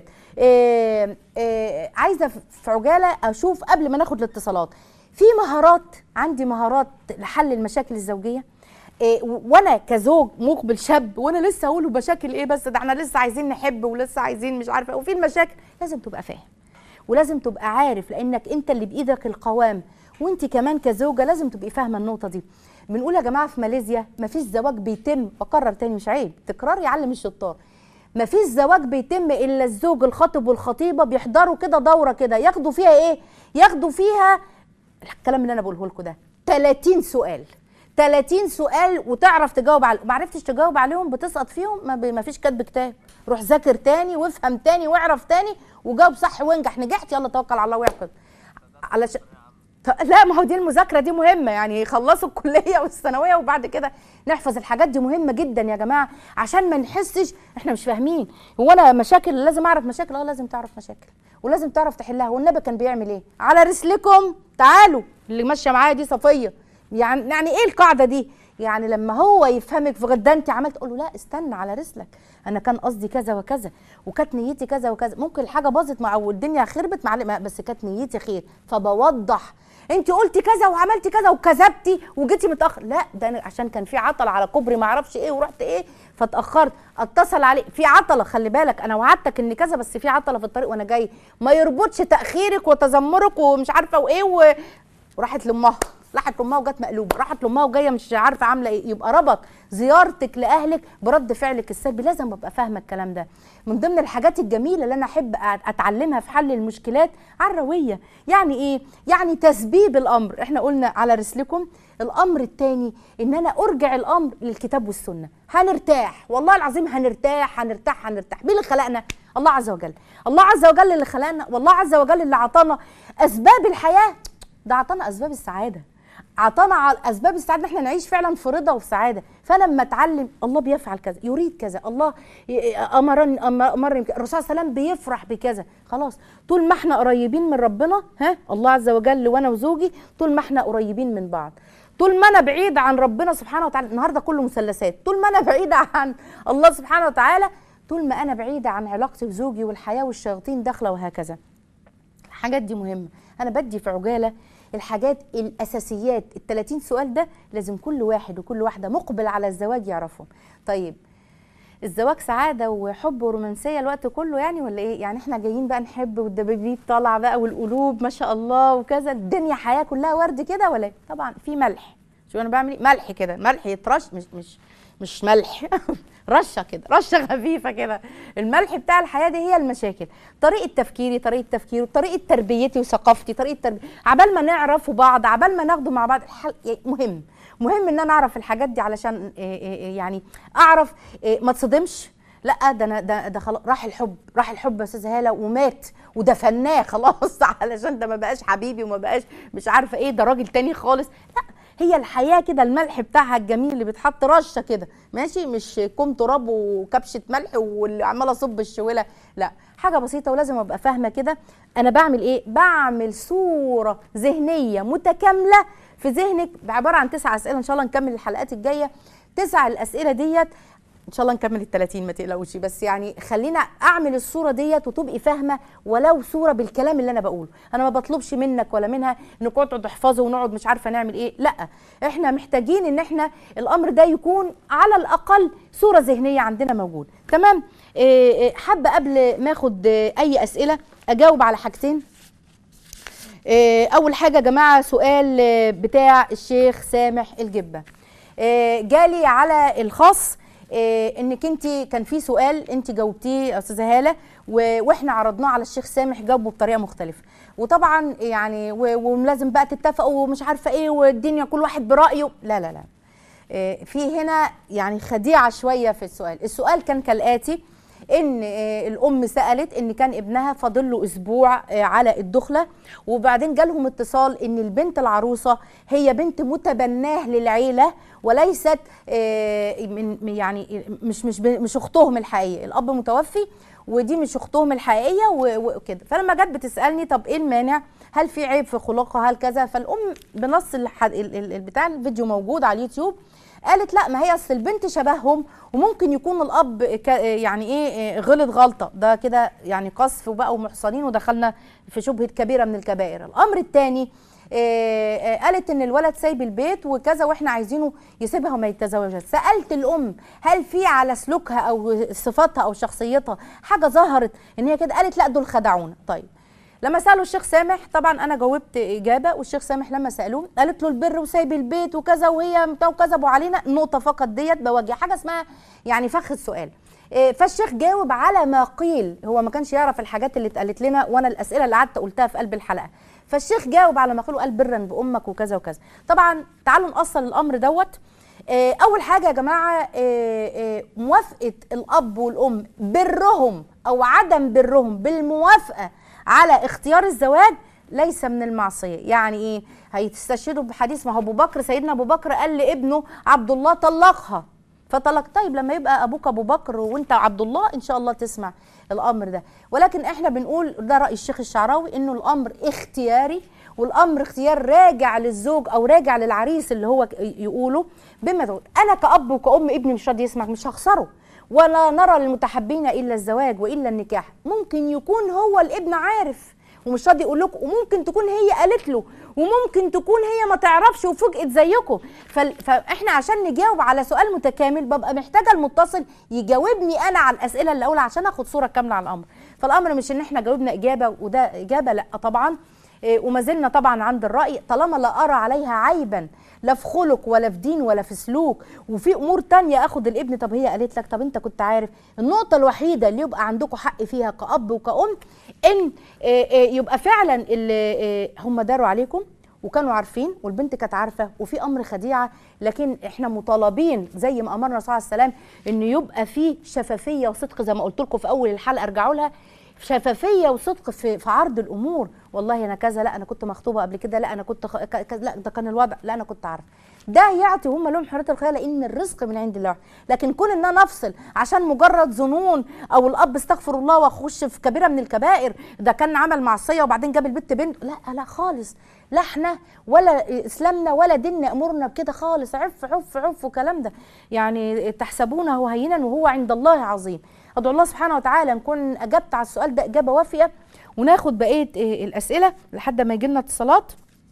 [SPEAKER 2] إيه إيه عايزه في عجاله اشوف قبل ما ناخد الاتصالات في مهارات عندي مهارات لحل المشاكل الزوجيه إيه و- وانا كزوج مقبل شاب وانا لسه هقول مشاكل ايه بس ده احنا لسه عايزين نحب ولسه عايزين مش عارفه وفي المشاكل لازم تبقى فاهم ولازم تبقى عارف لانك انت اللي بايدك القوام وانت كمان كزوجه لازم تبقي فاهمه النقطه دي بنقول يا جماعه في ماليزيا مفيش زواج بيتم بكرر تاني مش عيب تكرار يعلم الشطار مفيش زواج بيتم الا الزوج الخاطب والخطيبه بيحضروا كده دوره كده ياخدوا فيها ايه ياخدوا فيها الكلام اللي انا بقوله لكم ده 30 سؤال 30 سؤال وتعرف تجاوب على ما عرفتش تجاوب عليهم بتسقط فيهم ما, ب... ما فيش كاتب كتاب روح ذاكر تاني وافهم تاني واعرف تاني وجاوب صح وانجح نجحت يلا توكل على الله واعقد علشان ط- لا ما هو دي المذاكره دي مهمه يعني يخلصوا الكليه والثانويه وبعد كده نحفظ الحاجات دي مهمه جدا يا جماعه عشان ما نحسش احنا مش فاهمين هو انا مشاكل لازم اعرف مشاكل اه لازم تعرف مشاكل ولازم تعرف تحلها والنبي كان بيعمل ايه على رسلكم تعالوا اللي ماشيه معايا دي صفيه يعني يعني ايه القاعده دي يعني لما هو يفهمك في غدا انت عملت تقول له لا استنى على رسلك انا كان قصدي كذا وكذا وكانت نيتي كذا وكذا ممكن الحاجه باظت مع او الدنيا خربت مع ما- بس كانت نيتي خير فبوضح انت قلتي كذا وعملتي كذا وكذبتي وجيتي متاخر لا ده أنا عشان كان في عطل على كوبري ما اعرفش ايه ورحت ايه فاتاخرت اتصل عليه في عطله خلي بالك انا وعدتك ان كذا بس في عطله في الطريق وانا جاي ما يربطش تاخيرك وتذمرك ومش عارفه وايه و... وراحت لامها راحت لامها وجت مقلوبه راحت لامها وجايه مش عارفه عامله ايه يبقى ربط زيارتك لاهلك برد فعلك السلبي لازم ابقى فاهمه الكلام ده من ضمن الحاجات الجميله اللي انا احب أ- اتعلمها في حل المشكلات على الرويه يعني ايه يعني تسبيب الامر احنا قلنا على رسلكم الامر الثاني ان انا ارجع الامر للكتاب والسنه هنرتاح والله العظيم هنرتاح هنرتاح هنرتاح مين اللي خلقنا الله عز وجل الله عز وجل اللي خلقنا والله عز وجل اللي عطانا اسباب الحياه ده عطانا اسباب السعاده عطانا على اسباب السعاده ان احنا نعيش فعلا في رضا وفي سعاده فانا لما اتعلم الله بيفعل كذا يريد كذا الله ي- امرني أم- امرني بكذا. الرسول صلى الله عليه وسلم بيفرح بكذا خلاص طول ما احنا قريبين من ربنا ها الله عز وجل وانا وزوجي طول ما احنا قريبين من بعض طول ما انا بعيد عن ربنا سبحانه وتعالى النهارده كله مثلثات طول ما انا بعيده عن الله سبحانه وتعالى طول ما انا بعيده عن علاقتي بزوجي والحياه والشياطين داخله وهكذا الحاجات دي مهمه انا بدي في عجاله الحاجات الاساسيات ال 30 سؤال ده لازم كل واحد وكل واحده مقبل على الزواج يعرفهم طيب الزواج سعاده وحب ورومانسيه الوقت كله يعني ولا ايه يعني احنا جايين بقى نحب والدبابيب طالعه بقى والقلوب ما شاء الله وكذا الدنيا حياه كلها ورد كده ولا ايه طبعا في ملح شو انا بعمل ايه ملح كده ملح يترش مش مش مش ملح رشه كده رشه خفيفه كده الملح بتاع الحياه دي هي المشاكل طريقه تفكيري طريقه تفكيره طريقه تربيتي وثقافتي طريقه تربية عبال ما نعرفوا بعض عبال ما ناخده مع بعض الحل... مهم مهم ان انا اعرف الحاجات دي علشان إيه إيه إيه يعني اعرف إيه ما تصدمش لا ده انا ده ده خلاص راح الحب راح الحب يا استاذه هاله ومات ودفناه خلاص علشان ده ما بقاش حبيبي وما بقاش مش عارفه ايه ده راجل تاني خالص لا هي الحياه كده الملح بتاعها الجميل اللي بيتحط رشه كده ماشي مش كوم تراب وكبشه ملح واللي عماله اصب الشويله لا حاجه بسيطه ولازم ابقى فاهمه كده انا بعمل ايه بعمل صوره ذهنيه متكامله في ذهنك بعباره عن تسع اسئله ان شاء الله نكمل الحلقات الجايه تسع الاسئله ديت ان شاء الله نكمل ال 30 ما تقلقوش بس يعني خلينا اعمل الصوره ديت وتبقي فاهمه ولو صوره بالكلام اللي انا بقوله انا ما بطلبش منك ولا منها انك تقعد تحفظه ونقعد مش عارفه نعمل ايه لا احنا محتاجين ان احنا الامر ده يكون على الاقل صوره ذهنيه عندنا موجود تمام إيه إيه، حابه قبل ما اخد إيه، اي اسئله اجاوب على حاجتين إيه، اول حاجه يا جماعه سؤال آه، بتاع الشيخ سامح الجبه آه، جالي على الخاص آه، انك انت كان في سؤال انت جاوبتيه يا استاذه هاله و- واحنا عرضناه على الشيخ سامح جاوبه بطريقه مختلفه وطبعا يعني و- ولازم بقى تتفقوا ومش عارفه ايه والدنيا كل واحد برايه لا لا لا آه، في هنا يعني خديعه شويه في السؤال السؤال كان كالاتي ان آه، الام سالت ان كان ابنها فاضل له اسبوع آه، على الدخله وبعدين جالهم اتصال ان البنت العروسه هي بنت متبناه للعيله وليست آه، من من- يعني مش مش مش اختهم الحقيقيه الاب متوفي ودي مش اختهم الحقيقيه و- وكده فلما جت بتسالني طب ايه المانع هل في عيب في خلقها هل كذا فالام بنص الح- ال- ال- بتاع الفيديو موجود على اليوتيوب قالت لا ما هي اصل البنت شبههم وممكن يكون الاب ك- يعني ايه غلط غلطه ده كده يعني قذف وبقى ومحصنين ودخلنا في شبهه كبيره من الكبائر الامر الثاني قالت ان الولد سايب البيت وكذا واحنا عايزينه يسيبها وما يتزوجش سالت الام هل في على سلوكها او صفاتها او شخصيتها حاجه ظهرت ان هي كده قالت لا دول خدعونا طيب لما سالوا الشيخ سامح طبعا انا جاوبت اجابه والشيخ سامح لما سالوه قالت له البر وسايب البيت وكذا وهي بتاع وكذبوا علينا نقطه فقط ديت بوجه حاجه اسمها يعني فخ السؤال إيه، فالشيخ جاوب على ما قيل هو ما كانش يعرف الحاجات اللي اتقالت لنا وانا الاسئله اللي قعدت قلتها في قلب الحلقه فالشيخ جاوب على ما قيل وقال برا بامك وكذا وكذا طبعا تعالوا نأصل الامر دوت آه، اول حاجه يا جماعه آه، آه، موافقه الاب والام برهم او عدم برهم بالموافقه على اختيار الزواج ليس من المعصيه يعني ايه هيستشهدوا بحديث ما هو ابو بكر سيدنا ابو بكر قال لابنه عبد الله طلقها فطلق طيب لما يبقى ابوك ابو بكر وانت عبد الله ان شاء الله تسمع الامر ده ولكن احنا بنقول ده راي الشيخ الشعراوي انه الامر اختياري والامر اختيار راجع للزوج او راجع للعريس اللي هو يقوله بما تقول انا كاب وكأم ابني مش راضي يسمع مش هخسره ولا نرى للمتحبين الا الزواج والا النكاح ممكن يكون هو الابن عارف ومش راضي يقول لكم وممكن تكون هي قالت له وممكن تكون هي ما تعرفش وفوجئت زيكم فال- فاحنا عشان نجاوب على سؤال متكامل ببقى محتاجه المتصل يجاوبني انا على الاسئله اللي اقولها عشان اخد صوره كامله على الامر فالامر مش ان احنا جاوبنا اجابه وده اجابه لا طبعا إيه، وما زلنا طبعا عند الراي طالما لا ارى عليها عيبا لا في خلق ولا في دين ولا في سلوك وفي امور تانية اخد الابن طب هي قالت لك طب انت كنت عارف النقطه الوحيده اللي يبقى عندكم حق فيها كاب وكأم ان إيه، إيه، يبقى فعلا اللي إيه، هم داروا عليكم وكانوا عارفين والبنت كانت عارفه وفي امر خديعه لكن احنا مطالبين زي ما امرنا صلى الله عليه وسلم ان يبقى في شفافيه وصدق زي ما قلت لكم في اول الحلقه ارجعوا لها شفافيه وصدق في في عرض الامور والله انا كذا لا انا كنت مخطوبه قبل كده لا انا كنت خ... ك... ك- لا ده كان الوضع لا انا كنت عارفه ده يعطي هم لهم حريه الخيال لان الرزق من عند الله لكن كون ان انا افصل عشان مجرد ظنون او الاب استغفر الله واخش في كبيره من الكبائر ده كان عمل معصيه وبعدين جاب البت بنت لا لا خالص لا احنا ولا اسلامنا ولا ديننا امرنا بكده خالص عف عف عف وكلام ده يعني تحسبونه هينا وهو عند الله عظيم ادعو الله سبحانه وتعالى نكون اجبت على السؤال ده اجابه وافيه وناخد بقيه إيه الاسئله لحد ما يجي لنا اتصالات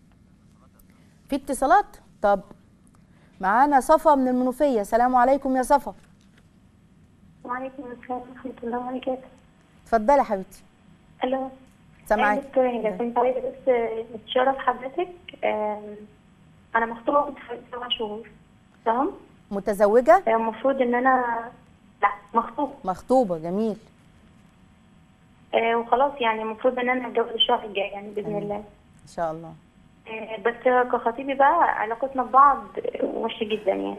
[SPEAKER 2] في اتصالات طب معانا صفا من المنوفيه السلام عليكم يا صفا
[SPEAKER 3] وعليكم السلام ورحمة الله وبركاته.
[SPEAKER 2] اتفضلي يا حبيبتي
[SPEAKER 3] ألو.
[SPEAKER 2] سامعاك
[SPEAKER 3] أنا دكتورة هند كنت عايزة بس أتشرف حضرتك آم، أنا مخطوبة من حوالي سبع شهور تمام؟
[SPEAKER 2] متزوجه
[SPEAKER 3] آه، المفروض إن أنا لا مخطوبة
[SPEAKER 2] مخطوبه جميل
[SPEAKER 3] آه، وخلاص يعني المفروض إن أنا أتجوز الشهر الجاي يعني بإذن الله.
[SPEAKER 2] ان شاء الله
[SPEAKER 3] آه، بس كخطيبي بقى علاقتنا ببعض وحشة جدا يعني.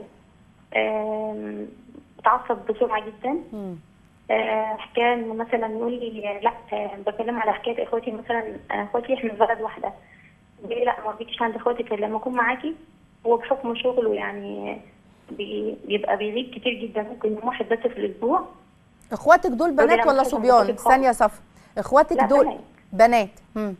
[SPEAKER 3] آم، بتعصب بسرعة جدا.
[SPEAKER 2] مم.
[SPEAKER 3] آه، حكايه انه مثلا يقول لي لا آه، بكلم على حكايه اخواتي مثلا آه، اخواتي احنا في بلد واحده يقول لي لا ما بيجيش عند اخواتك إلا لما اكون معاكي هو بحكم شغله يعني بي- بيبقى بيغيب كتير جدا ممكن يوم واحد بس في الاسبوع
[SPEAKER 2] اخواتك دول بنات
[SPEAKER 3] راجل
[SPEAKER 2] ولا
[SPEAKER 3] مش
[SPEAKER 2] صبيان
[SPEAKER 3] هتبقى
[SPEAKER 2] ثانيه صف اخواتك
[SPEAKER 3] لا،
[SPEAKER 2] دول
[SPEAKER 3] بنات.
[SPEAKER 2] بنات مم.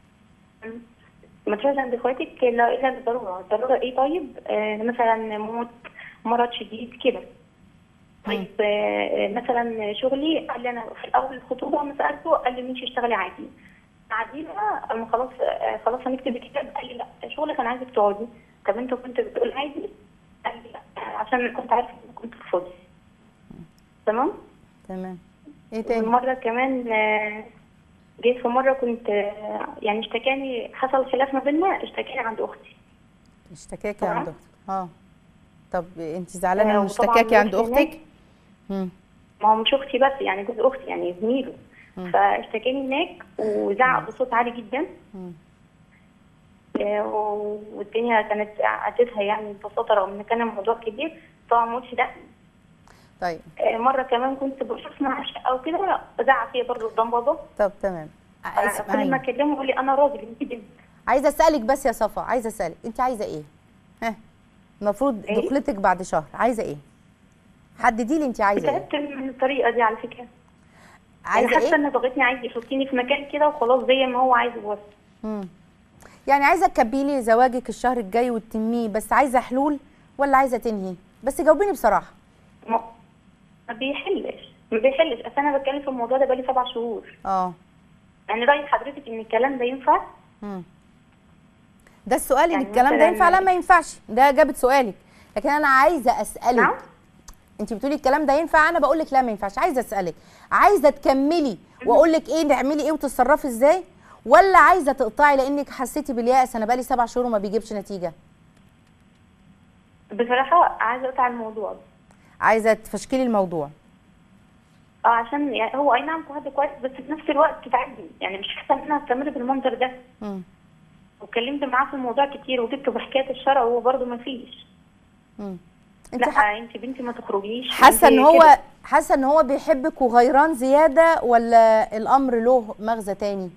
[SPEAKER 3] ما تروحش عند اخواتك الا الا للضروره الضروره ايه طيب آه مثلا موت مرض شديد كده طيب آه مثلا شغلي قال لي انا في الاول الخطوبه لما سالته قال لي ماشي اشتغلي عادي بعدين بقى اما خلاص آه خلاص هنكتب الكتاب قال لي لا شغلك انا عايزك تقعدي طب انت كنت بتقول عادي قال لي لا عشان كنت عارفه انك كنت فاضي تمام
[SPEAKER 2] تمام ايه تاني
[SPEAKER 3] مرة كمان آه، جيت في مرة كنت آه، يعني اشتكاني حصل خلاف ما بيننا اشتكاني عند أختي
[SPEAKER 2] اشتكاكي
[SPEAKER 3] تمام.
[SPEAKER 2] عند اختك اه طب انت زعلانه
[SPEAKER 3] آه،
[SPEAKER 2] من
[SPEAKER 3] وطبعاً
[SPEAKER 2] اشتكاكي عند
[SPEAKER 3] جوزي هناك.
[SPEAKER 2] اختك مم.
[SPEAKER 3] ما هو مش أختي بس يعني جوز أختي يعني زميله فاشتكاني هناك وزعق بصوت عالي جدا
[SPEAKER 2] مم.
[SPEAKER 3] آه، و- والدنيا كانت عدتها يعني ببساطة رغم إن كان الموضوع كبير طبعا ما قلتش ده
[SPEAKER 2] طيب
[SPEAKER 3] آه، مرة كمان كنت بشوف مع شقة وكده زعق فيا برضه قدام بابا
[SPEAKER 2] طب تمام
[SPEAKER 3] آه، كل ما
[SPEAKER 2] اسمعيني
[SPEAKER 3] أكلمه يقول لي أنا راجل أنت بنت
[SPEAKER 2] عايزه اسالك بس يا صفا عايزه اسالك انت عايزه ايه ها المفروض
[SPEAKER 3] إيه؟
[SPEAKER 2] دخلتك بعد شهر عايزه ايه حددي لي انت عايزه ايه
[SPEAKER 3] تعبت من الطريقة دي على فكرة
[SPEAKER 2] عايزه
[SPEAKER 3] يعني حاسه
[SPEAKER 2] ايه
[SPEAKER 3] ان ضغطني عايز يحطني في مكان كده وخلاص زي ما هو عايزه بس
[SPEAKER 2] مم. يعني عايزه تكبي لي زواجك الشهر الجاي وتتميه بس عايزه حلول ولا عايزه تنهي بس جاوبيني بصراحه
[SPEAKER 3] ما ما بيحلش ما بيحلش اصل انا بتكلم في الموضوع ده بقالي سبع شهور
[SPEAKER 2] اه
[SPEAKER 3] يعني راي حضرتك ان الكلام ده ينفع
[SPEAKER 2] مم. ده السؤال ان
[SPEAKER 3] يعني
[SPEAKER 2] الكلام ده
[SPEAKER 3] مثلاً-
[SPEAKER 2] ينفع لا ما ينفعش ده اجابه سؤالك لكن انا عايزه اسالك
[SPEAKER 3] نعم
[SPEAKER 2] انت بتقولي الكلام ده ينفع انا بقول لك لا ما ينفعش عايزه اسالك عايزه تكملي واقول لك ايه نعملي ايه وتتصرفي ازاي ولا عايزه تقطعي لانك حسيتي باليأس انا بقالي سبع شهور وما بيجيبش نتيجه
[SPEAKER 3] بصراحه عايزه اقطع الموضوع
[SPEAKER 2] عايزه تفشكلي الموضوع
[SPEAKER 3] اه عشان يعني هو اي نعم حد كويس بس في نفس الوقت تعبني يعني مش حاسه ان انا استمر بالمنظر ده
[SPEAKER 2] مم.
[SPEAKER 3] واتكلمت معاه في الموضوع كتير وجبته بحكايه الشرع وهو برضه ما فيش
[SPEAKER 2] مم. انت
[SPEAKER 3] لا
[SPEAKER 2] ح-
[SPEAKER 3] انت بنتي ما تخرجيش
[SPEAKER 2] حاسه ان
[SPEAKER 3] انت
[SPEAKER 2] هو
[SPEAKER 3] كده.
[SPEAKER 2] حاسه ان هو بيحبك وغيران زياده ولا الامر له مغزى تاني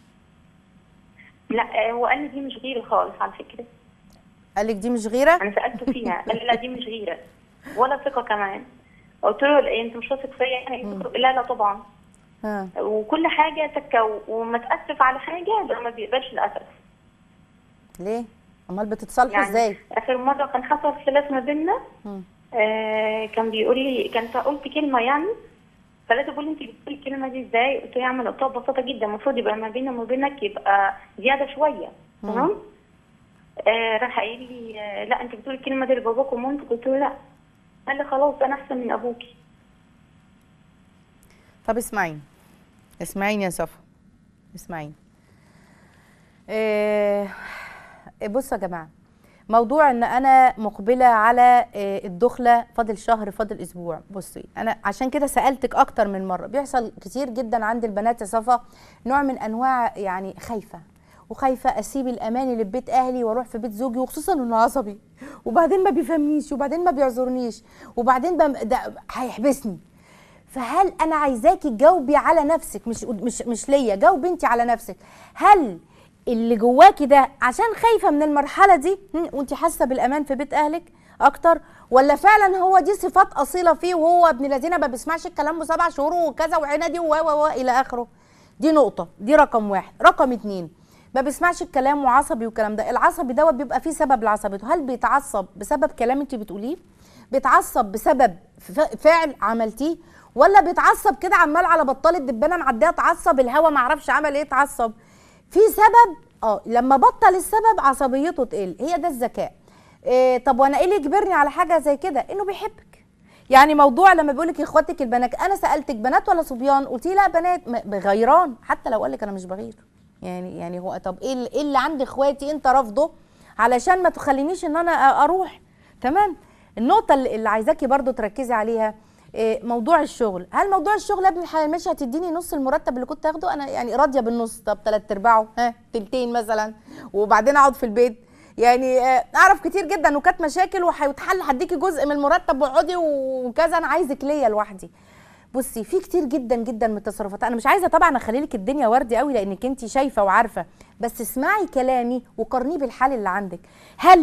[SPEAKER 3] لا هو قال لي دي مش غيره خالص على فكره
[SPEAKER 2] قالك دي مش غيره
[SPEAKER 3] انا سالته فيها قال لي لا دي مش غيره ولا ثقه كمان قلت له لا، انت مش واثق فيا يعني لا لا طبعا
[SPEAKER 2] ها
[SPEAKER 3] وكل حاجه تكه و- وما تاسف على حاجه لا ما بيقبلش الاسف
[SPEAKER 2] ليه امال بتتصالحوا
[SPEAKER 3] يعني
[SPEAKER 2] ازاي
[SPEAKER 3] اخر مره كان حصل خلاف ما بيننا
[SPEAKER 2] مم.
[SPEAKER 3] آه كان بيقول لي كان قلت كلمه يعني فلقيته بيقول لي انت بتقولي الكلمه دي ازاي؟ قلت له يا عم قلتها ببساطه جدا المفروض يبقى ما بيننا وما بينك يبقى زياده شويه تمام؟ آه راح قايل لي آه لا انت بتقولي الكلمه دي لباباك ومامتك قلت له لا قال لي خلاص انا احسن من ابوكي
[SPEAKER 2] طب اسمعيني اسمعيني يا صفا اسمعيني إيه بصوا يا جماعه موضوع ان انا مقبله على إيه الدخله فاضل شهر فاضل اسبوع بصي انا عشان كده سالتك اكتر من مره بيحصل كتير جدا عند البنات يا صفا نوع من انواع يعني خايفه وخايفه اسيب الامان اللي في بيت اهلي واروح في بيت زوجي وخصوصا انه عصبي وبعدين ما بيفهمنيش وبعدين ما بيعذرنيش وبعدين بم... ده هيحبسني فهل انا عايزاكي تجاوبي على نفسك مش مش مش ليا جاوبي انت على نفسك هل اللي جواكي ده عشان خايفه من المرحله دي هم، وانت حاسه بالامان في بيت اهلك اكتر ولا فعلا هو دي صفات اصيله فيه وهو ابن الذين ما بيسمعش الكلام بسبع شهور وكذا وعنادي و و و الى اخره دي نقطه دي رقم واحد رقم اتنين ما بيسمعش الكلام وعصبي والكلام ده العصبي دوت بيبقى فيه سبب لعصبيته هل بيتعصب بسبب كلام انت بتقوليه بيتعصب بسبب ف- فعل عملتيه ولا بيتعصب كده عمال على بطال الدبانه معديه اتعصب الهوا ما اعرفش عمل ايه اتعصب في سبب اه لما بطل السبب عصبيته تقل هي ده الذكاء إيه طب وانا ايه اللي يجبرني على حاجه زي كده انه بيحبك يعني موضوع لما بيقول لك اخواتك البنات انا سالتك بنات ولا صبيان قلتي لا بنات م- بغيران حتى لو قال لك انا مش بغير يعني يعني هو طب ايه اللي, إيه اللي عند اخواتي انت رافضه علشان ما تخلينيش ان انا أ- اروح تمام النقطه اللي اللي عايزاكي برضو تركزي عليها إيه، موضوع الشغل هل موضوع الشغل قبل الحلال مش هتديني نص المرتب اللي كنت اخده انا يعني راضيه بالنص طب ثلاث ارباعه ها تلتين مثلا وبعدين اقعد في البيت يعني آه، اعرف كتير جدا وكانت مشاكل وهيتحل هديكي جزء من المرتب واقعدي وكذا انا عايزك ليا لوحدي بصي في كتير جدا جدا من التصرفات انا مش عايزه طبعا اخلي لك الدنيا وردي قوي لانك انت شايفه وعارفه بس اسمعي كلامي وقارنيه بالحال اللي عندك هل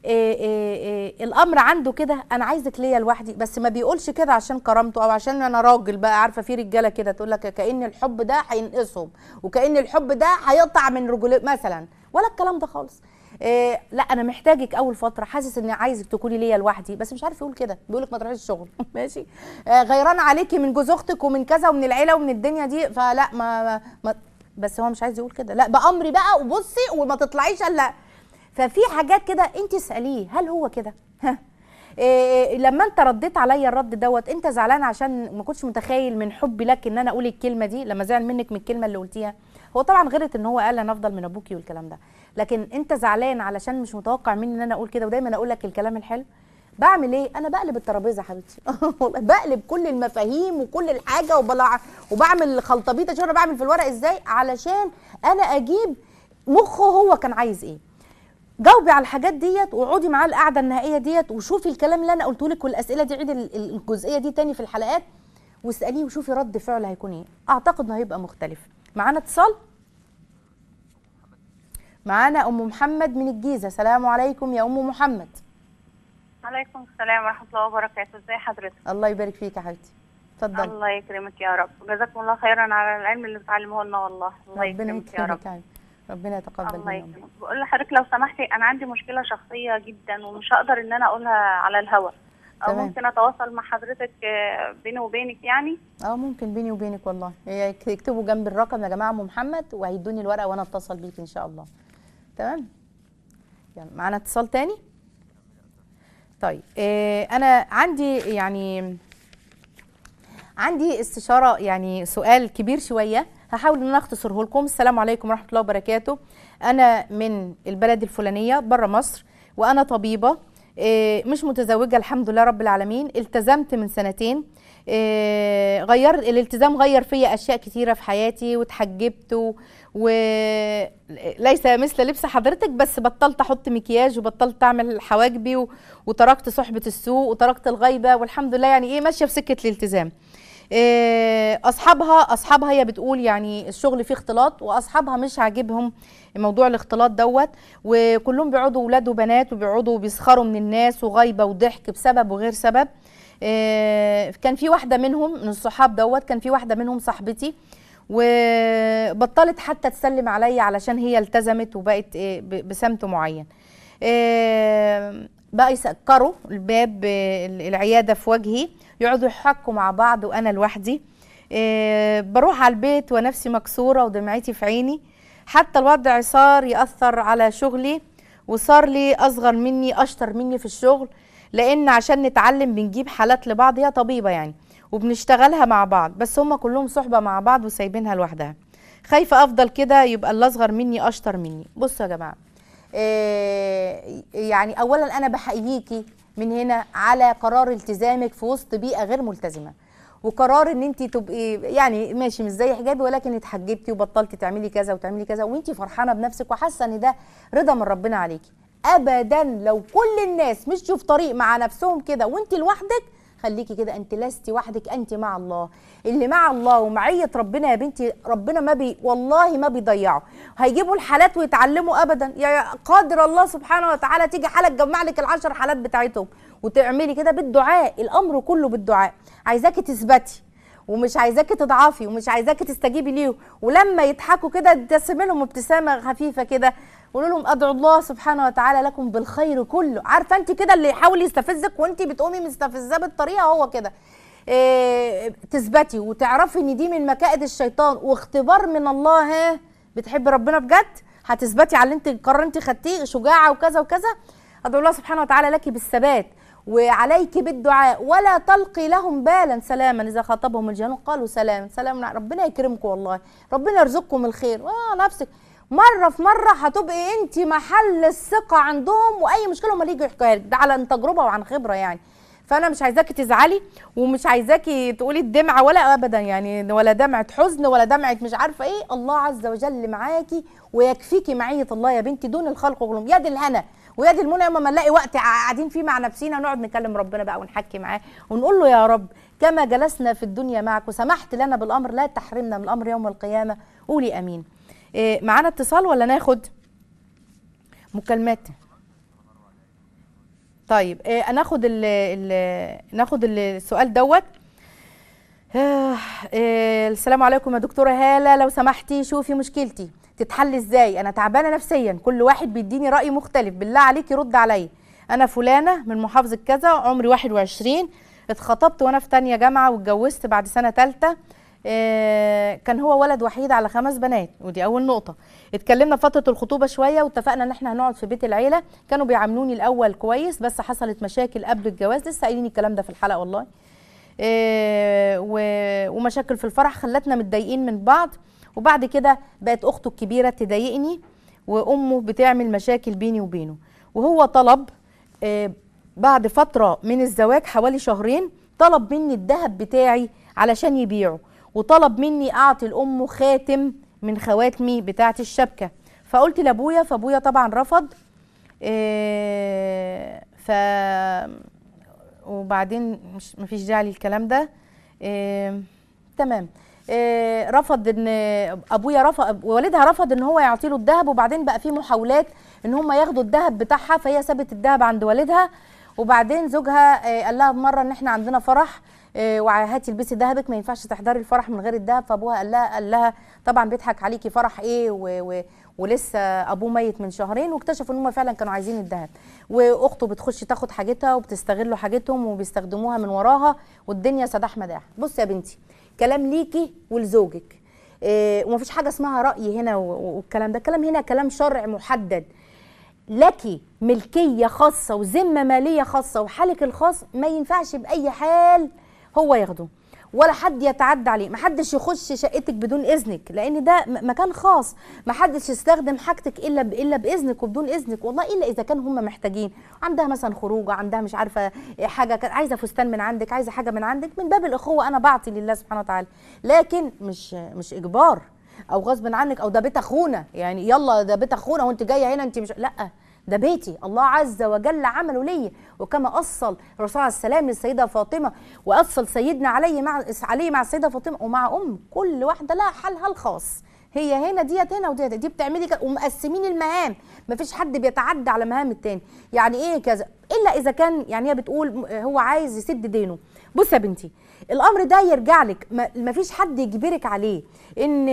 [SPEAKER 2] إيه إيه إيه الامر عنده كده انا عايزك ليا لوحدي بس ما بيقولش كده عشان كرامته او عشان انا راجل بقى عارفه في رجاله كده تقول لك كان الحب ده هينقصهم وكان الحب ده هيقطع من رجول مثلا ولا الكلام ده خالص إيه لا انا محتاجك اول فتره حاسس اني عايزك تكوني ليا لوحدي بس مش عارف يقول كده بيقول لك ما تروحيش الشغل ماشي آه غيران عليكي من جوز اختك ومن كذا ومن العيله ومن الدنيا دي فلا ما, ما, ما بس هو مش عايز يقول كده لا بامري بقى وبصي وما تطلعيش الا ففي حاجات كده انت اساليه هل هو كده ها إيه لما انت رديت عليا الرد دوت انت زعلان عشان ما كنتش متخيل من حبي لك ان انا اقول الكلمه دي لما زعل منك من الكلمه اللي قلتيها هو طبعا غلط ان هو قال انا افضل من ابوكي والكلام ده لكن انت زعلان علشان مش متوقع مني ان انا اقول كده ودايما اقول لك الكلام الحلو بعمل ايه انا بقلب الترابيزه يا حبيبتي والله بقلب كل المفاهيم وكل الحاجه وبلع وبعمل خلطبيطه شوف انا بعمل في الورق ازاي علشان انا اجيب مخه هو كان عايز ايه جاوبي على الحاجات ديت وقعدي معاه القعده النهائيه ديت وشوفي الكلام اللي انا قلته لك والاسئله دي عيدي ال- ال- الجزئيه دي تاني في الحلقات واساليه وشوفي رد فعله هيكون ايه اعتقد انه هيبقى مختلف معانا اتصال معانا ام محمد من الجيزه سلام عليكم يا ام محمد
[SPEAKER 4] عليكم السلام ورحمة الله وبركاته ازي حضرتك
[SPEAKER 2] الله يبارك فيك يا حبيبتي اتفضلي
[SPEAKER 4] الله يكرمك يا رب جزاكم الله خيرا على العلم اللي بتعلموه لنا والله الله
[SPEAKER 2] ربنا
[SPEAKER 4] يكرمك يا رب
[SPEAKER 2] يكرمك يا حبيبتي. ربنا يتقبل
[SPEAKER 4] الله
[SPEAKER 2] منا
[SPEAKER 4] يكرمك بقول لحضرتك لو سمحتي انا عندي مشكلة شخصية جدا ومش هقدر ان انا اقولها على الهواء او
[SPEAKER 2] تمام.
[SPEAKER 4] ممكن اتواصل مع حضرتك آه، بيني وبينك يعني
[SPEAKER 2] اه ممكن بيني وبينك والله هي اكتبوا جنب الرقم يا جماعه ام محمد وهيدوني الورقه وانا اتصل بيك ان شاء الله تمام يعني معانا اتصال تاني طيب إيه انا عندي يعني عندي استشاره يعني سؤال كبير شويه هحاول ان انا اختصره لكم السلام عليكم ورحمه الله وبركاته انا من البلد الفلانيه بره مصر وانا طبيبه إيه، مش متزوجه الحمد لله رب العالمين التزمت من سنتين إيه، غير الالتزام غير فيا اشياء كتيره في حياتي واتحجبت و- وليس مثل لبس حضرتك بس بطلت احط مكياج وبطلت اعمل حواجبي و... وتركت صحبه السوق وتركت الغيبه والحمد لله يعني ايه ماشيه في سكه الالتزام إيه، اصحابها اصحابها هي بتقول يعني الشغل فيه اختلاط واصحابها مش عاجبهم موضوع الاختلاط دوت وكلهم بيقعدوا ولاد وبنات وبيقعدوا بيسخروا من الناس وغيبه وضحك بسبب وغير سبب إيه، كان في واحده منهم من الصحاب دوت كان في واحده منهم صاحبتي وبطلت حتى تسلم عليا علشان هي التزمت وبقت إيه، ب- بسمت معين إيه، بقى يسكروا الباب آه، العياده في وجهي يقعدوا يحكوا مع بعض وانا لوحدي إيه، بروح على البيت ونفسي مكسوره ودمعتي في عيني حتى الوضع صار ياثر على شغلي وصار لي اصغر مني اشطر مني في الشغل لان عشان نتعلم بنجيب حالات لبعض هي طبيبه يعني وبنشتغلها مع بعض بس هم كلهم صحبه مع بعض وسايبينها لوحدها خايفه افضل كده يبقى اللي اصغر مني اشطر مني بصوا يا جماعه إيه يعني اولا انا بحييكي من هنا على قرار التزامك في وسط بيئه غير ملتزمه وقرار ان انت تبقي يعني ماشي مش زي حجابي ولكن اتحجبتي وبطلتي تعملي كذا وتعملي كذا وانت فرحانه بنفسك وحاسه ان ده رضا من ربنا عليكي ابدا لو كل الناس مشوا في طريق مع نفسهم كده وانت لوحدك خليكي كده انت لست وحدك انت مع الله اللي مع الله ومعيه ربنا يا بنتي ربنا ما بي والله ما بيضيعه هيجيبوا الحالات ويتعلموا ابدا يا قادر الله سبحانه وتعالى تيجي حاله تجمع لك العشر حالات بتاعتهم وتعملي كده بالدعاء الامر كله بالدعاء عايزاكي تثبتي ومش عايزاكي تضعفي ومش عايزاكي تستجيبي ليهم ولما يضحكوا كده تبتسمي لهم ابتسامه خفيفه كده قولوا لهم ادعو الله سبحانه وتعالى لكم بالخير كله عارفه انت كده اللي يحاول يستفزك وانت بتقومي مستفزاه بالطريقه هو كده إيه تثبتي وتعرفي ان دي من مكائد الشيطان واختبار من الله ها بتحبي ربنا بجد هتثبتي على اللي انت قرار انت خدتيه شجاعه وكذا وكذا ادعو الله سبحانه وتعالى لك بالثبات وعليك بالدعاء ولا تلقي لهم بالا سلاما اذا خاطبهم الجنون قالوا سلام سلام ربنا يكرمكم والله ربنا يرزقكم الخير اه نفسك مره في مره هتبقي انت محل الثقه عندهم واي مشكله هم يجوا يحكوها لك ده على تجربه وعن خبره يعني فانا مش عايزاكي تزعلي ومش عايزاكي تقولي الدمعه ولا ابدا يعني ولا دمعه حزن ولا دمعه مش عارفه ايه الله عز وجل معاكي ويكفيكي معيه الله يا بنتي دون الخلق كلهم يد الهنا ويد المنى يوم ما نلاقي وقت قاعدين فيه مع نفسينا نقعد نكلم ربنا بقى ونحكي معاه ونقول له يا رب كما جلسنا في الدنيا معك وسمحت لنا بالامر لا تحرمنا من الامر يوم القيامه قولي امين إيه معانا اتصال ولا ناخد مكالمات طيب آه ناخد ال ال ناخد ال- السؤال دوت آه آه السلام عليكم يا دكتوره هاله لو سمحتي شوفي مشكلتي تتحل ازاي انا تعبانه نفسيا كل واحد بيديني راي مختلف بالله عليكي رد عليا انا فلانه من محافظه كذا عمري 21 اتخطبت وانا في تانية جامعه واتجوزت بعد سنه ثالثه آه، كان هو ولد وحيد على خمس بنات ودي اول نقطه اتكلمنا في فتره الخطوبه شويه واتفقنا ان احنا هنقعد في بيت العيله كانوا بيعاملوني الاول كويس بس حصلت مشاكل قبل الجواز لسه قايلين الكلام ده في الحلقه والله آه، و- ومشاكل في الفرح خلتنا متضايقين من بعض وبعد كده بقت اخته الكبيره تضايقني وامه بتعمل مشاكل بيني وبينه وهو طلب آه، بعد فتره من الزواج حوالي شهرين طلب مني الذهب بتاعي علشان يبيعه وطلب مني اعطي لامه خاتم من خواتمي بتاعه الشبكه فقلت لابويا فابويا طبعا رفض آه، ف وبعدين مش مفيش داعي للكلام ده آه، تمام آه، رفض ان ابويا رفض والدها رفض ان هو يعطي له الذهب وبعدين بقى في محاولات ان هم ياخدوا الذهب بتاعها فهي سابت الذهب عند والدها وبعدين زوجها آه، قال لها مره ان احنا عندنا فرح آه، وهاتي البسي ذهبك ما ينفعش تحضري الفرح من غير الذهب فابوها قال لها قال لها طبعا بيضحك عليكي فرح ايه و و ولسه ابوه ميت من شهرين واكتشفوا ان هم فعلا كانوا عايزين الذهب واخته بتخش تاخد حاجتها وبتستغلوا حاجتهم وبيستخدموها من وراها والدنيا سداح مداح بصي يا بنتي كلام ليكي ولزوجك إيه ومفيش حاجه اسمها راي هنا و- و- والكلام ده الكلام هنا كلام شرع محدد لك ملكيه خاصه وذمه ماليه خاصه وحالك الخاص ما ينفعش باي حال هو ياخده ولا حد يتعدى عليه ما حدش يخش شقتك بدون اذنك لان ده م- مكان خاص ما حدش يستخدم حاجتك الا ب- الا باذنك وبدون اذنك والله الا اذا كان هم محتاجين عندها مثلا خروجه عندها مش عارفه حاجه كان- عايزه فستان من عندك عايزه حاجه من عندك من باب الاخوه انا بعطي لله سبحانه وتعالى لكن مش مش اجبار او غصب عنك او ده بيت اخونا يعني يلا ده بيت اخونا وانت جايه هنا انت مش لا ده بيتي الله عز وجل عمله لي وكما اصل الرسول عليه السلام للسيده فاطمه واصل سيدنا علي مع علي مع السيده فاطمه ومع ام كل واحده لها حالها الخاص هي هنا ديت هنا وديت دي بتعملي كده ومقسمين المهام مفيش حد بيتعدى على مهام التاني يعني ايه كذا الا اذا كان يعني هي بتقول م- هو عايز يسد دينه بص يا بنتي الامر ده يرجع لك ما- مفيش حد يجبرك عليه ان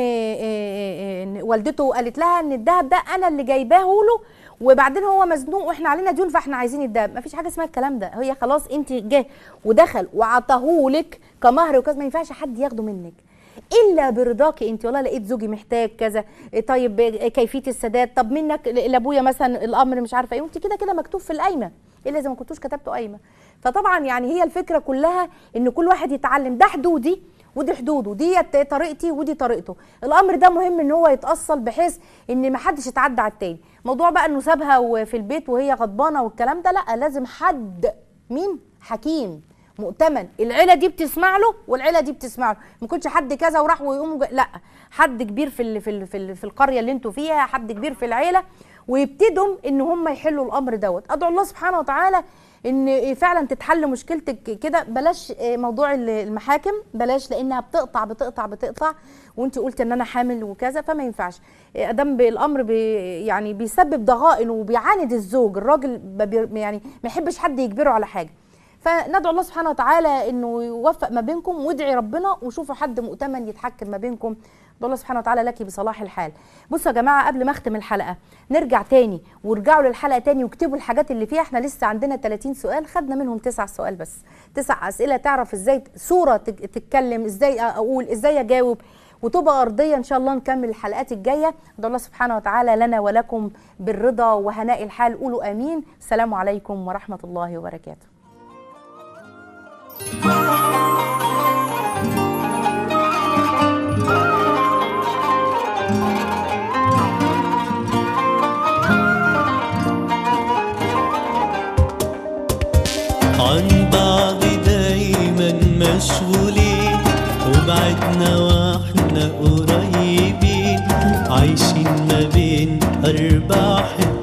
[SPEAKER 2] إيه ان والدته قالت لها ان الذهب ده انا اللي جايباه له وبعدين هو مزنوق واحنا علينا ديون فاحنا عايزين الذهب مفيش حاجه اسمها الكلام ده هي خلاص انت جه ودخل وعطاهولك كمهر وكذا ما ينفعش حد ياخده منك الا برضاكي انت والله لقيت زوجي محتاج كذا إيه طيب إيه كيفيه السداد طب منك ل- لابويا مثلا الامر مش عارفه ايه وانت كده كده مكتوب في القايمه الا اذا ما كنتوش كتبتوا قايمه فطبعا يعني هي الفكره كلها ان كل واحد يتعلم ده حدودي ودي حدوده ديت طريقتي ودي طريقته الامر ده مهم ان هو يتاصل بحيث ان ما حدش يتعدى على التاني موضوع بقى انه سابها و- في البيت وهي غضبانه والكلام ده لا لازم حد مين حكيم مؤتمن العيله دي بتسمع له والعيله دي بتسمع له ما يكونش حد كذا وراح ويقوم جا- لا حد كبير في ال في ال في, ال في القريه اللي انتوا فيها حد كبير في العيله ويبتدوا ان هم يحلوا الامر دوت ادعو الله سبحانه وتعالى ان فعلا تتحل مشكلتك كده بلاش موضوع المحاكم بلاش لانها بتقطع بتقطع بتقطع وانت قلت ان انا حامل وكذا فما ينفعش ادام بالامر بي يعني بيسبب ضغائن وبيعاند الزوج الراجل بي يعني ما يحبش حد يجبره على حاجه فندعو الله سبحانه وتعالى انه يوفق ما بينكم وادعي ربنا وشوفوا حد مؤتمن يتحكم ما بينكم ادعو الله سبحانه وتعالى لك بصلاح الحال بصوا يا جماعه قبل ما اختم الحلقه نرجع تاني وارجعوا للحلقه تاني واكتبوا الحاجات اللي فيها احنا لسه عندنا 30 سؤال خدنا منهم تسع سؤال بس تسع اسئله تعرف ازاي صوره تك- تتكلم ازاي اقول ازاي اجاوب وتبقى ارضيه ان شاء الله نكمل الحلقات الجايه ادعو الله سبحانه وتعالى لنا ولكم بالرضا وهناء الحال قولوا امين السلام عليكم ورحمه الله وبركاته
[SPEAKER 1] عن بعض دايما مشغولين وبعدنا واحنا قريبين عايشين ما بين أربع حيطان